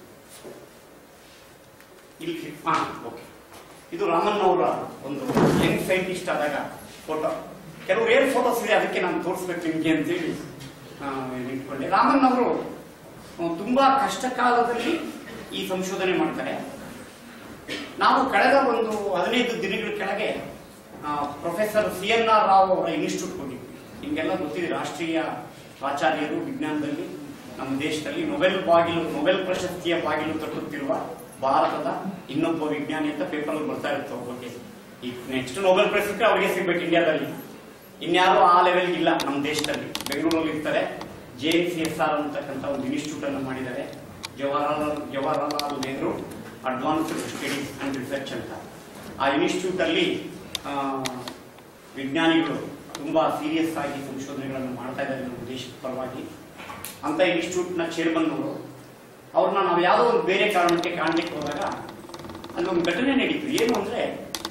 ಇಲ್ಲಿ ಹಾ ಓಕೆ ಇದು ರಾಮನ್ ಅವರ ಒಂದು ಯಂಗ್ ಸೈಂಟಿಸ್ಟ್ ಆದಾಗ ಫೋಟೋ ಕೆಲವು ರೇರ್ ಫೋಟೋಸ್ ಇದೆ ಅದಕ್ಕೆ ನಾನು ತೋರಿಸ್ಬೇಕು ನಿಮ್ಗೆ ಅಂತೇಳಿ ಆ, ಇಟ್ಕೊಂಡೆ ರಾಮನ್ ಅವರು ಆ, ತುಂಬಾ ಕಷ್ಟ ಕಾಲದಲ್ಲಿ ಈ ಸಂಶೋಧನೆ ಮಾಡ್ತಾರೆ ನಾವು ಕಳೆದ ಒಂದು ಹದಿನೈದು ದಿನಗಳ ಕೆಳಗೆ professor C N R Rao ಅವರ ಇನ್ಸ್ಟಿಟ್ಯೂಟ್ ಹೋಗಿದ್ವಿ ನಿಮ್ಗೆಲ್ಲ ಗೊತ್ತಿದೆ ರಾಷ್ಟ್ರೀಯ ಪ್ರಾಚಾರ್ಯರು ವಿಜ್ಞಾನದಲ್ಲಿ ನಮ್ಮ ದೇಶದಲ್ಲಿ ನೊಬೆಲ್ ಬಾಗಿಲು ನೊಬೆಲ್ ಪ್ರಶಸ್ತಿಯ ಬಾಗಿಲು ತಟ್ಟುತ್ತಿರುವ ಭಾರತದ ಇನ್ನೊಬ್ಬ ವಿಜ್ಞಾನಿ ಅಂತ ಪೇಪರ್ ಅಲ್ಲಿ ಬರ್ತಾ ಇರುತ್ತೆ ಅವ್ರ ಬಗ್ಗೆ ಈಗ ನೆಕ್ಸ್ಟ್ ನೊಬೆಲ್ ಪ್ರೈಸ್ ಸಿಕ್ಕರೆ ಅವರಿಗೆ ಸಿಗ್ಬೇಕು ಇಂಡಿಯಾದಲ್ಲಿ ಇನ್ಯಾರು ಆ ಲೆವೆಲ್ ಇಲ್ಲ ನಮ್ಮ ದೇಶದಲ್ಲಿ ಬೆಂಗಳೂರಲ್ಲಿ ಇರ್ತಾರೆ J N C S R ಅಂತಕ್ಕಂಥ ಒಂದು ಇನ್ಸ್ಟಿಟ್ಯೂಟ್ ಅನ್ನು ಮಾಡಿದ್ದಾರೆ Jawaharlal Jawaharlal Nehru advanced studies and research ಅಂತ ಆ ಇನ್ಸ್ಟಿಟ್ಯೂಟ್ ಅಲ್ಲಿ ಆ, ವಿಜ್ಞಾನಿಗಳು ತುಂಬಾ ಸೀರಿಯಸ್ ಆಗಿ ಸಂಶೋಧನೆಗಳನ್ನು ಮಾಡ್ತಾ ಇದ್ದಾರೆ ನಮ್ಮ ದೇಶದ ಪರವಾಗಿ ಅಂತ ಇನ್ಸ್ಟಿಟ್ಯೂಟ್ ನ ಚೇರ್ಮನ್ ಅವರು ಅವ್ರನ್ನ ನಾವು ಯಾವುದೋ ಒಂದು ಬೇರೆ ಕಾರಣಕ್ಕೆ ಕಾಣ್ಲಿಕ್ಕೆ ಹೋದಾಗ ಅಲ್ಲೊಂದು ಘಟನೆ ನಡೀತು ಏನು ಅಂದ್ರೆ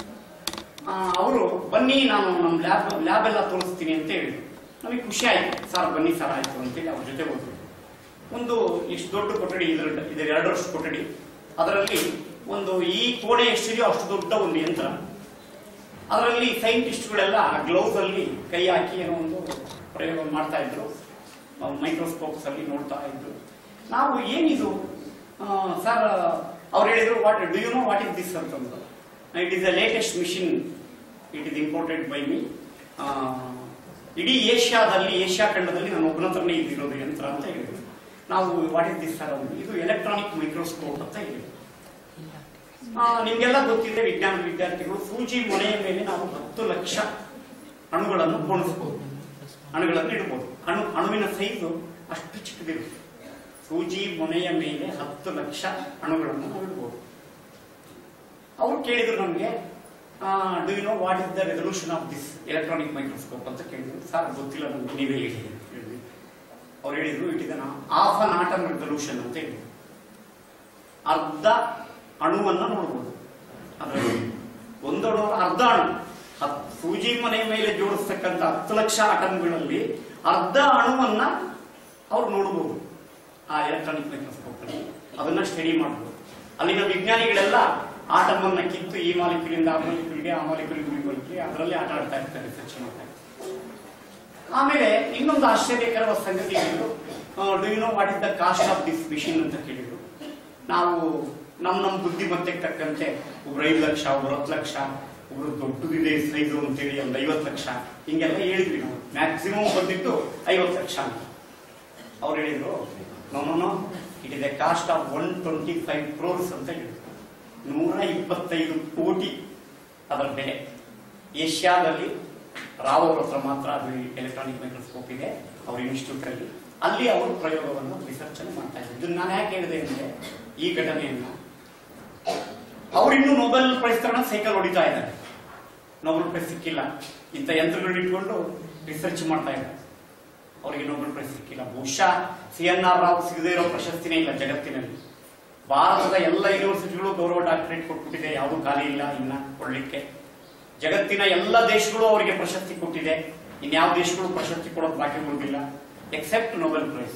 ಅವರು ಬನ್ನಿ ನಾನು ನಮ್ಮ ಲ್ಯಾಬ್ ಲ್ಯಾಬ್ ಎಲ್ಲ ತೋರಿಸ್ತೀನಿ ಅಂತ ಹೇಳಿದ್ರು ನಮಗೆ ಖುಷಿ ಆಯ್ತು ಸರ್ ಬನ್ನಿ ಸರ್ ಆಯ್ತು ಅಂತೇಳಿ ಅವ್ರ ಜೊತೆ ಹೋದ್ರು ಒಂದು ಇಷ್ಟು ದೊಡ್ಡ ಕೊಠಡಿ ಇದರ ಇದರ ಎರಡು ವರ್ಷ ಕೊಠಡಿ ಅದರಲ್ಲಿ ಒಂದು ಈ ಕೋಣೆ ಎಷ್ಟಿದೆಯೋ ಅಷ್ಟು ದೊಡ್ಡ ಒಂದು ಯಂತ್ರ ಅದರಲ್ಲಿ ಸೈಂಟಿಸ್ಟ್ಗಳೆಲ್ಲ ಗ್ಲೌಸ್ ಅಲ್ಲಿ ಕೈ ಹಾಕಿ ಏನೋ ಒಂದು ಪ್ರಯೋಗ ಮಾಡ್ತಾ ಇದ್ರು ಮೈಕ್ರೋಸ್ಕೋಪ್ಸ್ ಅಲ್ಲಿ ನೋಡ್ತಾ ಇದ್ರು ನಾವು ಏನಿದು ಸರ್ ಅವ್ರು ಹೇಳಿದ್ರು what do you know what is this ಅಂತಂದ್ರು it is the latest machine it is imported by me ಇಡೀ ಏಷ್ಯಾದಲ್ಲಿ ಏಷ್ಯಾ ಖಂಡದಲ್ಲಿ ನಾನು ಒಬ್ಬನ ಹತ್ರನೇ ಇದಿರೋದು ಯಂತ್ರ ಅಂತ ಹೇಳಿದ್ರು ನಾವು ವಾಟ್ ಇಸ್ ದಿಸ್ ಸರ್ ಅಂದ್ರೆ ಇದು ಎಲೆಕ್ಟ್ರಾನಿಕ್ ಮೈಕ್ರೋಸ್ಕೋಪ್ ಅಂತ ಹೇಳಿದ್ರು ಆ, ನಿಮ್ಗೆಲ್ಲ ಗೊತ್ತಿದೆ ವಿಜ್ಞಾನ ವಿದ್ಯಾರ್ಥಿಗಳು ಸೂಜಿ ಮೊನೆಯ ಮೇಲೆ ನಾವು ಹತ್ತು ಲಕ್ಷ ಅಣುಗಳನ್ನು ಪೋಣಿಸಬಹುದು ಅಣುಗಳನ್ನು ಇಡಬಹುದು ಅಣು ಅಣುವಿನ ಸೈಜು ಅಷ್ಟು ಚಿಕ್ಕದಿರುತ್ತೆ ಸೂಜಿ ಮೊನೆಯ ಮೇಲೆ ಹತ್ತು ಲಕ್ಷ ಅಣುಗಳನ್ನು ನಾವು ಇಡಬಹುದು ಅವ್ರು ಕೇಳಿದ್ರು ನಮ್ಗೆ do you know what is the resolution of this electronic microscope ಅಂತ ಕೇಳಿದ್ರು ಸರ್ ಗೊತ್ತಿಲ್ಲ ನಮ್ಗೆ ನೀವೇ ಹೇಳಿ ಅಂತ ಹೇಳಿದ್ವಿ ಅವ್ರು ಹೇಳಿದ್ರು it is of an atom resolution ಅಂತ ಹೇಳಿದ್ರು ಅರ್ಧ ಅಣುವನ್ನ ನೋಡಬಹುದು ಅದರಲ್ಲಿ ಒಂದು ಅಣು ಅರ್ಧ ಅಣು ಹತ್- ಸೂಜಿ ಮನೆ ಮೇಲೆ ಜೋಡಿಸ್ತಕ್ಕಂಥ ಹತ್ತು ಲಕ್ಷ ಆಟಮ್ಗಳಲ್ಲಿ ಅರ್ಧ ಅಣುವನ್ನ ಅವ್ರು ನೋಡಬಹುದು ಆ ಎಲೆಕ್ಟ್ರಾನಿಕ್ ಮೈಕ್ರೋಸ್ಕೋಪ್ ಅಲ್ಲಿ ಅದನ್ನ ಸ್ಟಡಿ ಮಾಡಬಹುದು ಅಲ್ಲಿನ ವಿಜ್ಞಾನಿಗಳೆಲ್ಲ ಆಟಮ್ ಅನ್ನ ಕಿತ್ತು ಈ ಮಾಲಿಕ್ಯೂಲಿಂದ ಆ ಮಾಲಿಕ್ಯೂಲ್ಗೆ ಆ ಮಾಲಿಕ್ಯೂಲ್ ಈ ಮಾಲಿಕ್ಯೂಲ್ಗೆ ಅದರಲ್ಲೇ ಆಟ ಆಡ್ತಾ ಇರ್ತಾರೆ ರಿಸರ್ಚ್ ಮಾಡ್ತಾ ಇರ್ತಾರೆ ಆಮೇಲೆ ಇನ್ನೊಂದು ಆಶ್ಚರ್ಯಕರವಾದ ಸಂಗತಿ ಹೇಳಿದ್ರು do you know what is the cost of this machine ಅಂತ ಕೇಳಿದ್ರು ನಾವು ನಮ್ ನಮ್ ಬುದ್ಧಿಮತ್ತೆಗೆ ತಕ್ಕಂತೆ ಒಬ್ರು ಐದು ಲಕ್ಷ ಒಬ್ರು ಹತ್ತು ಲಕ್ಷ ಒಬ್ರು ದೊಡ್ಡದಿದೆ ಸೈಜು ಅಂತೇಳಿ ಒಂದು ಐವತ್ತು ಲಕ್ಷ ಹಿಂಗೆಲ್ಲ ಹೇಳಿದ್ವಿ ನಾವು ಮ್ಯಾಕ್ಸಿಮಮ್ ಬಂದಿದ್ದು ಐವತ್ತು ಲಕ್ಷ ಅಂತ ಅವ್ರು ಹೇಳಿದ್ರು no no no it is a cost of one twenty five crores ಅಂತ ಹೇಳಿದ್ರು ನೂರ ಇಪ್ಪತ್ತೈದು ಕೋಟಿ ಅದರ ಬೆಲೆ ಏಷ್ಯಾದಲ್ಲಿ ರಾವ್ ಅವ್ರ ಹತ್ರ ಮಾತ್ರ ಅದು ಎಲೆಕ್ಟ್ರಾನಿಕ್ ಮೈಕ್ರೋಸ್ಕೋಪ್ ಇದೆ ಅವ್ರ ಇನ್ಸ್ಟಿಟ್ಯೂಟ್ ಅಲ್ಲಿ ಅಲ್ಲಿ ಅವರು ಪ್ರಯೋಗವನ್ನು ರಿಸರ್ಚ್ ಅನ್ನು ಮಾಡ್ತಾ ಇದ್ದಾರೆ ಇದನ್ನ ನಾನು ಯಾಕೆ ಹೇಳಿದೆ ಅಂದ್ರೆ ಈ ಘಟನೆಯನ್ನ ಅವ್ರು ಇನ್ನೂ ನೊಬೆಲ್ ಪ್ರೈಸ್ ತಗೊಂಡು ಸೈಕಲ್ ಹೊಡಿತಾ ಇದ್ದಾರೆ ನೊಬೆಲ್ ಪ್ರೈಸ್ ಸಿಕ್ಕಿಲ್ಲ ಇಂಥ ಯಂತ್ರಗಳನ್ನ ಇಟ್ಕೊಂಡು ರಿಸರ್ಚ್ ಮಾಡ್ತಾ ಇದ್ದಾರೆ ಅವರಿಗೆ ನೊಬೆಲ್ ಪ್ರೈಸ್ ಸಿಕ್ಕಿಲ್ಲ ಬಹುಶಃ ಸಿ ಎನ್ ಆರ್ ರಾವ್ ಸಿಗದೇ ಇರೋ ಪ್ರಶಸ್ತಿನೇ ಇಲ್ಲ ಜಗತ್ತಿನಲ್ಲಿ ಭಾರತದ ಎಲ್ಲ ಯೂನಿವರ್ಸಿಟಿಗಳು ಗೌರವ ಡಾಕ್ಟರೇಟ್ ಕೊಟ್ಬಿಟ್ಟಿದೆ ಯಾವುದು ಖಾಲಿ ಇಲ್ಲ ಇನ್ನ ಕೊಡ್ಲಿಕ್ಕೆ ಜಗತ್ತಿನ ಎಲ್ಲ ದೇಶಗಳು ಅವರಿಗೆ ಪ್ರಶಸ್ತಿ ಕೊಟ್ಟಿದೆ ಇನ್ಯಾವ ದೇಶಗಳು ಪ್ರಶಸ್ತಿ ಕೊಡೋದು ಬಾಕಿ ಉಳಿದಿಲ್ಲ ಎಕ್ಸೆಪ್ಟ್ ನೊಬೆಲ್ ಪ್ರೈಸ್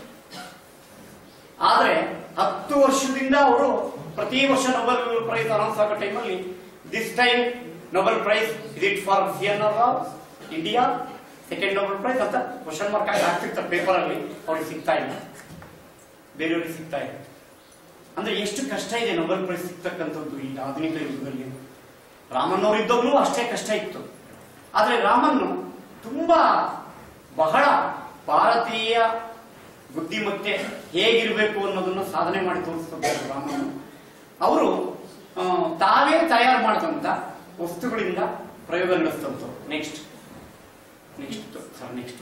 ಆದ್ರೆ ಹತ್ತು ವರ್ಷದಿಂದ ಅವರು ಪ್ರತಿ ವರ್ಷ ನೊಬೆಲ್ ಪ್ರೈಸ್ ಅನೌನ್ಸ್ ಆಗೋ ಟೈಮಲ್ಲಿ this time Nobel prize is it for C N R Rao India second Nobel prize ಅಂತ ಕ್ವಶನ್ ಮಾರ್ಕ್ ಆಗಿ ಹಾಕ್ತಿರ್ತಾರೆ ಪೇಪರ್ ಅಲ್ಲಿ ಅವ್ರಿಗೆ ಸಿಗ್ತಾ ಇಲ್ಲ ಬೇರೆಯವ್ರಿಗೆ ಸಿಗ್ತಾ ಇಲ್ಲ ಅಂದ್ರೆ ಎಷ್ಟು ಕಷ್ಟ ಇದೆ ನೊಬೆಲ್ ಪ್ರೈಸ್ ಸಿಗ್ತಕ್ಕಂಥದ್ದು ಈ ಆಧುನಿಕ ಯುಗದಲ್ಲಿ ರಾಮನ್ ಅವರು ಇದ್ದಾಗಲೂ ಅಷ್ಟೇ ಕಷ್ಟ ಇತ್ತು ಆದ್ರೆ ರಾಮನ್ ತುಂಬಾ ಬಹಳ ಭಾರತೀಯ ಬುದ್ಧಿಮತ್ತೆ ಹೇಗಿರಬೇಕು ಅನ್ನೋದನ್ನ ಸಾಧನೆ ಮಾಡಿ ತೋರಿಸ್ತಾರೆ ರಾಮನ್ ಅವರು ಆ, ತಾವೇ ತಯಾರು ಮಾಡಿದಂತ ವಸ್ತುಗಳಿಂದ ಪ್ರಯೋಗ ನಡೆಸ್ತಂಥವ್ರು ನೆಕ್ಸ್ಟ್ ನೆಕ್ಸ್ಟ್ ಸರ್ ನೆಕ್ಸ್ಟ್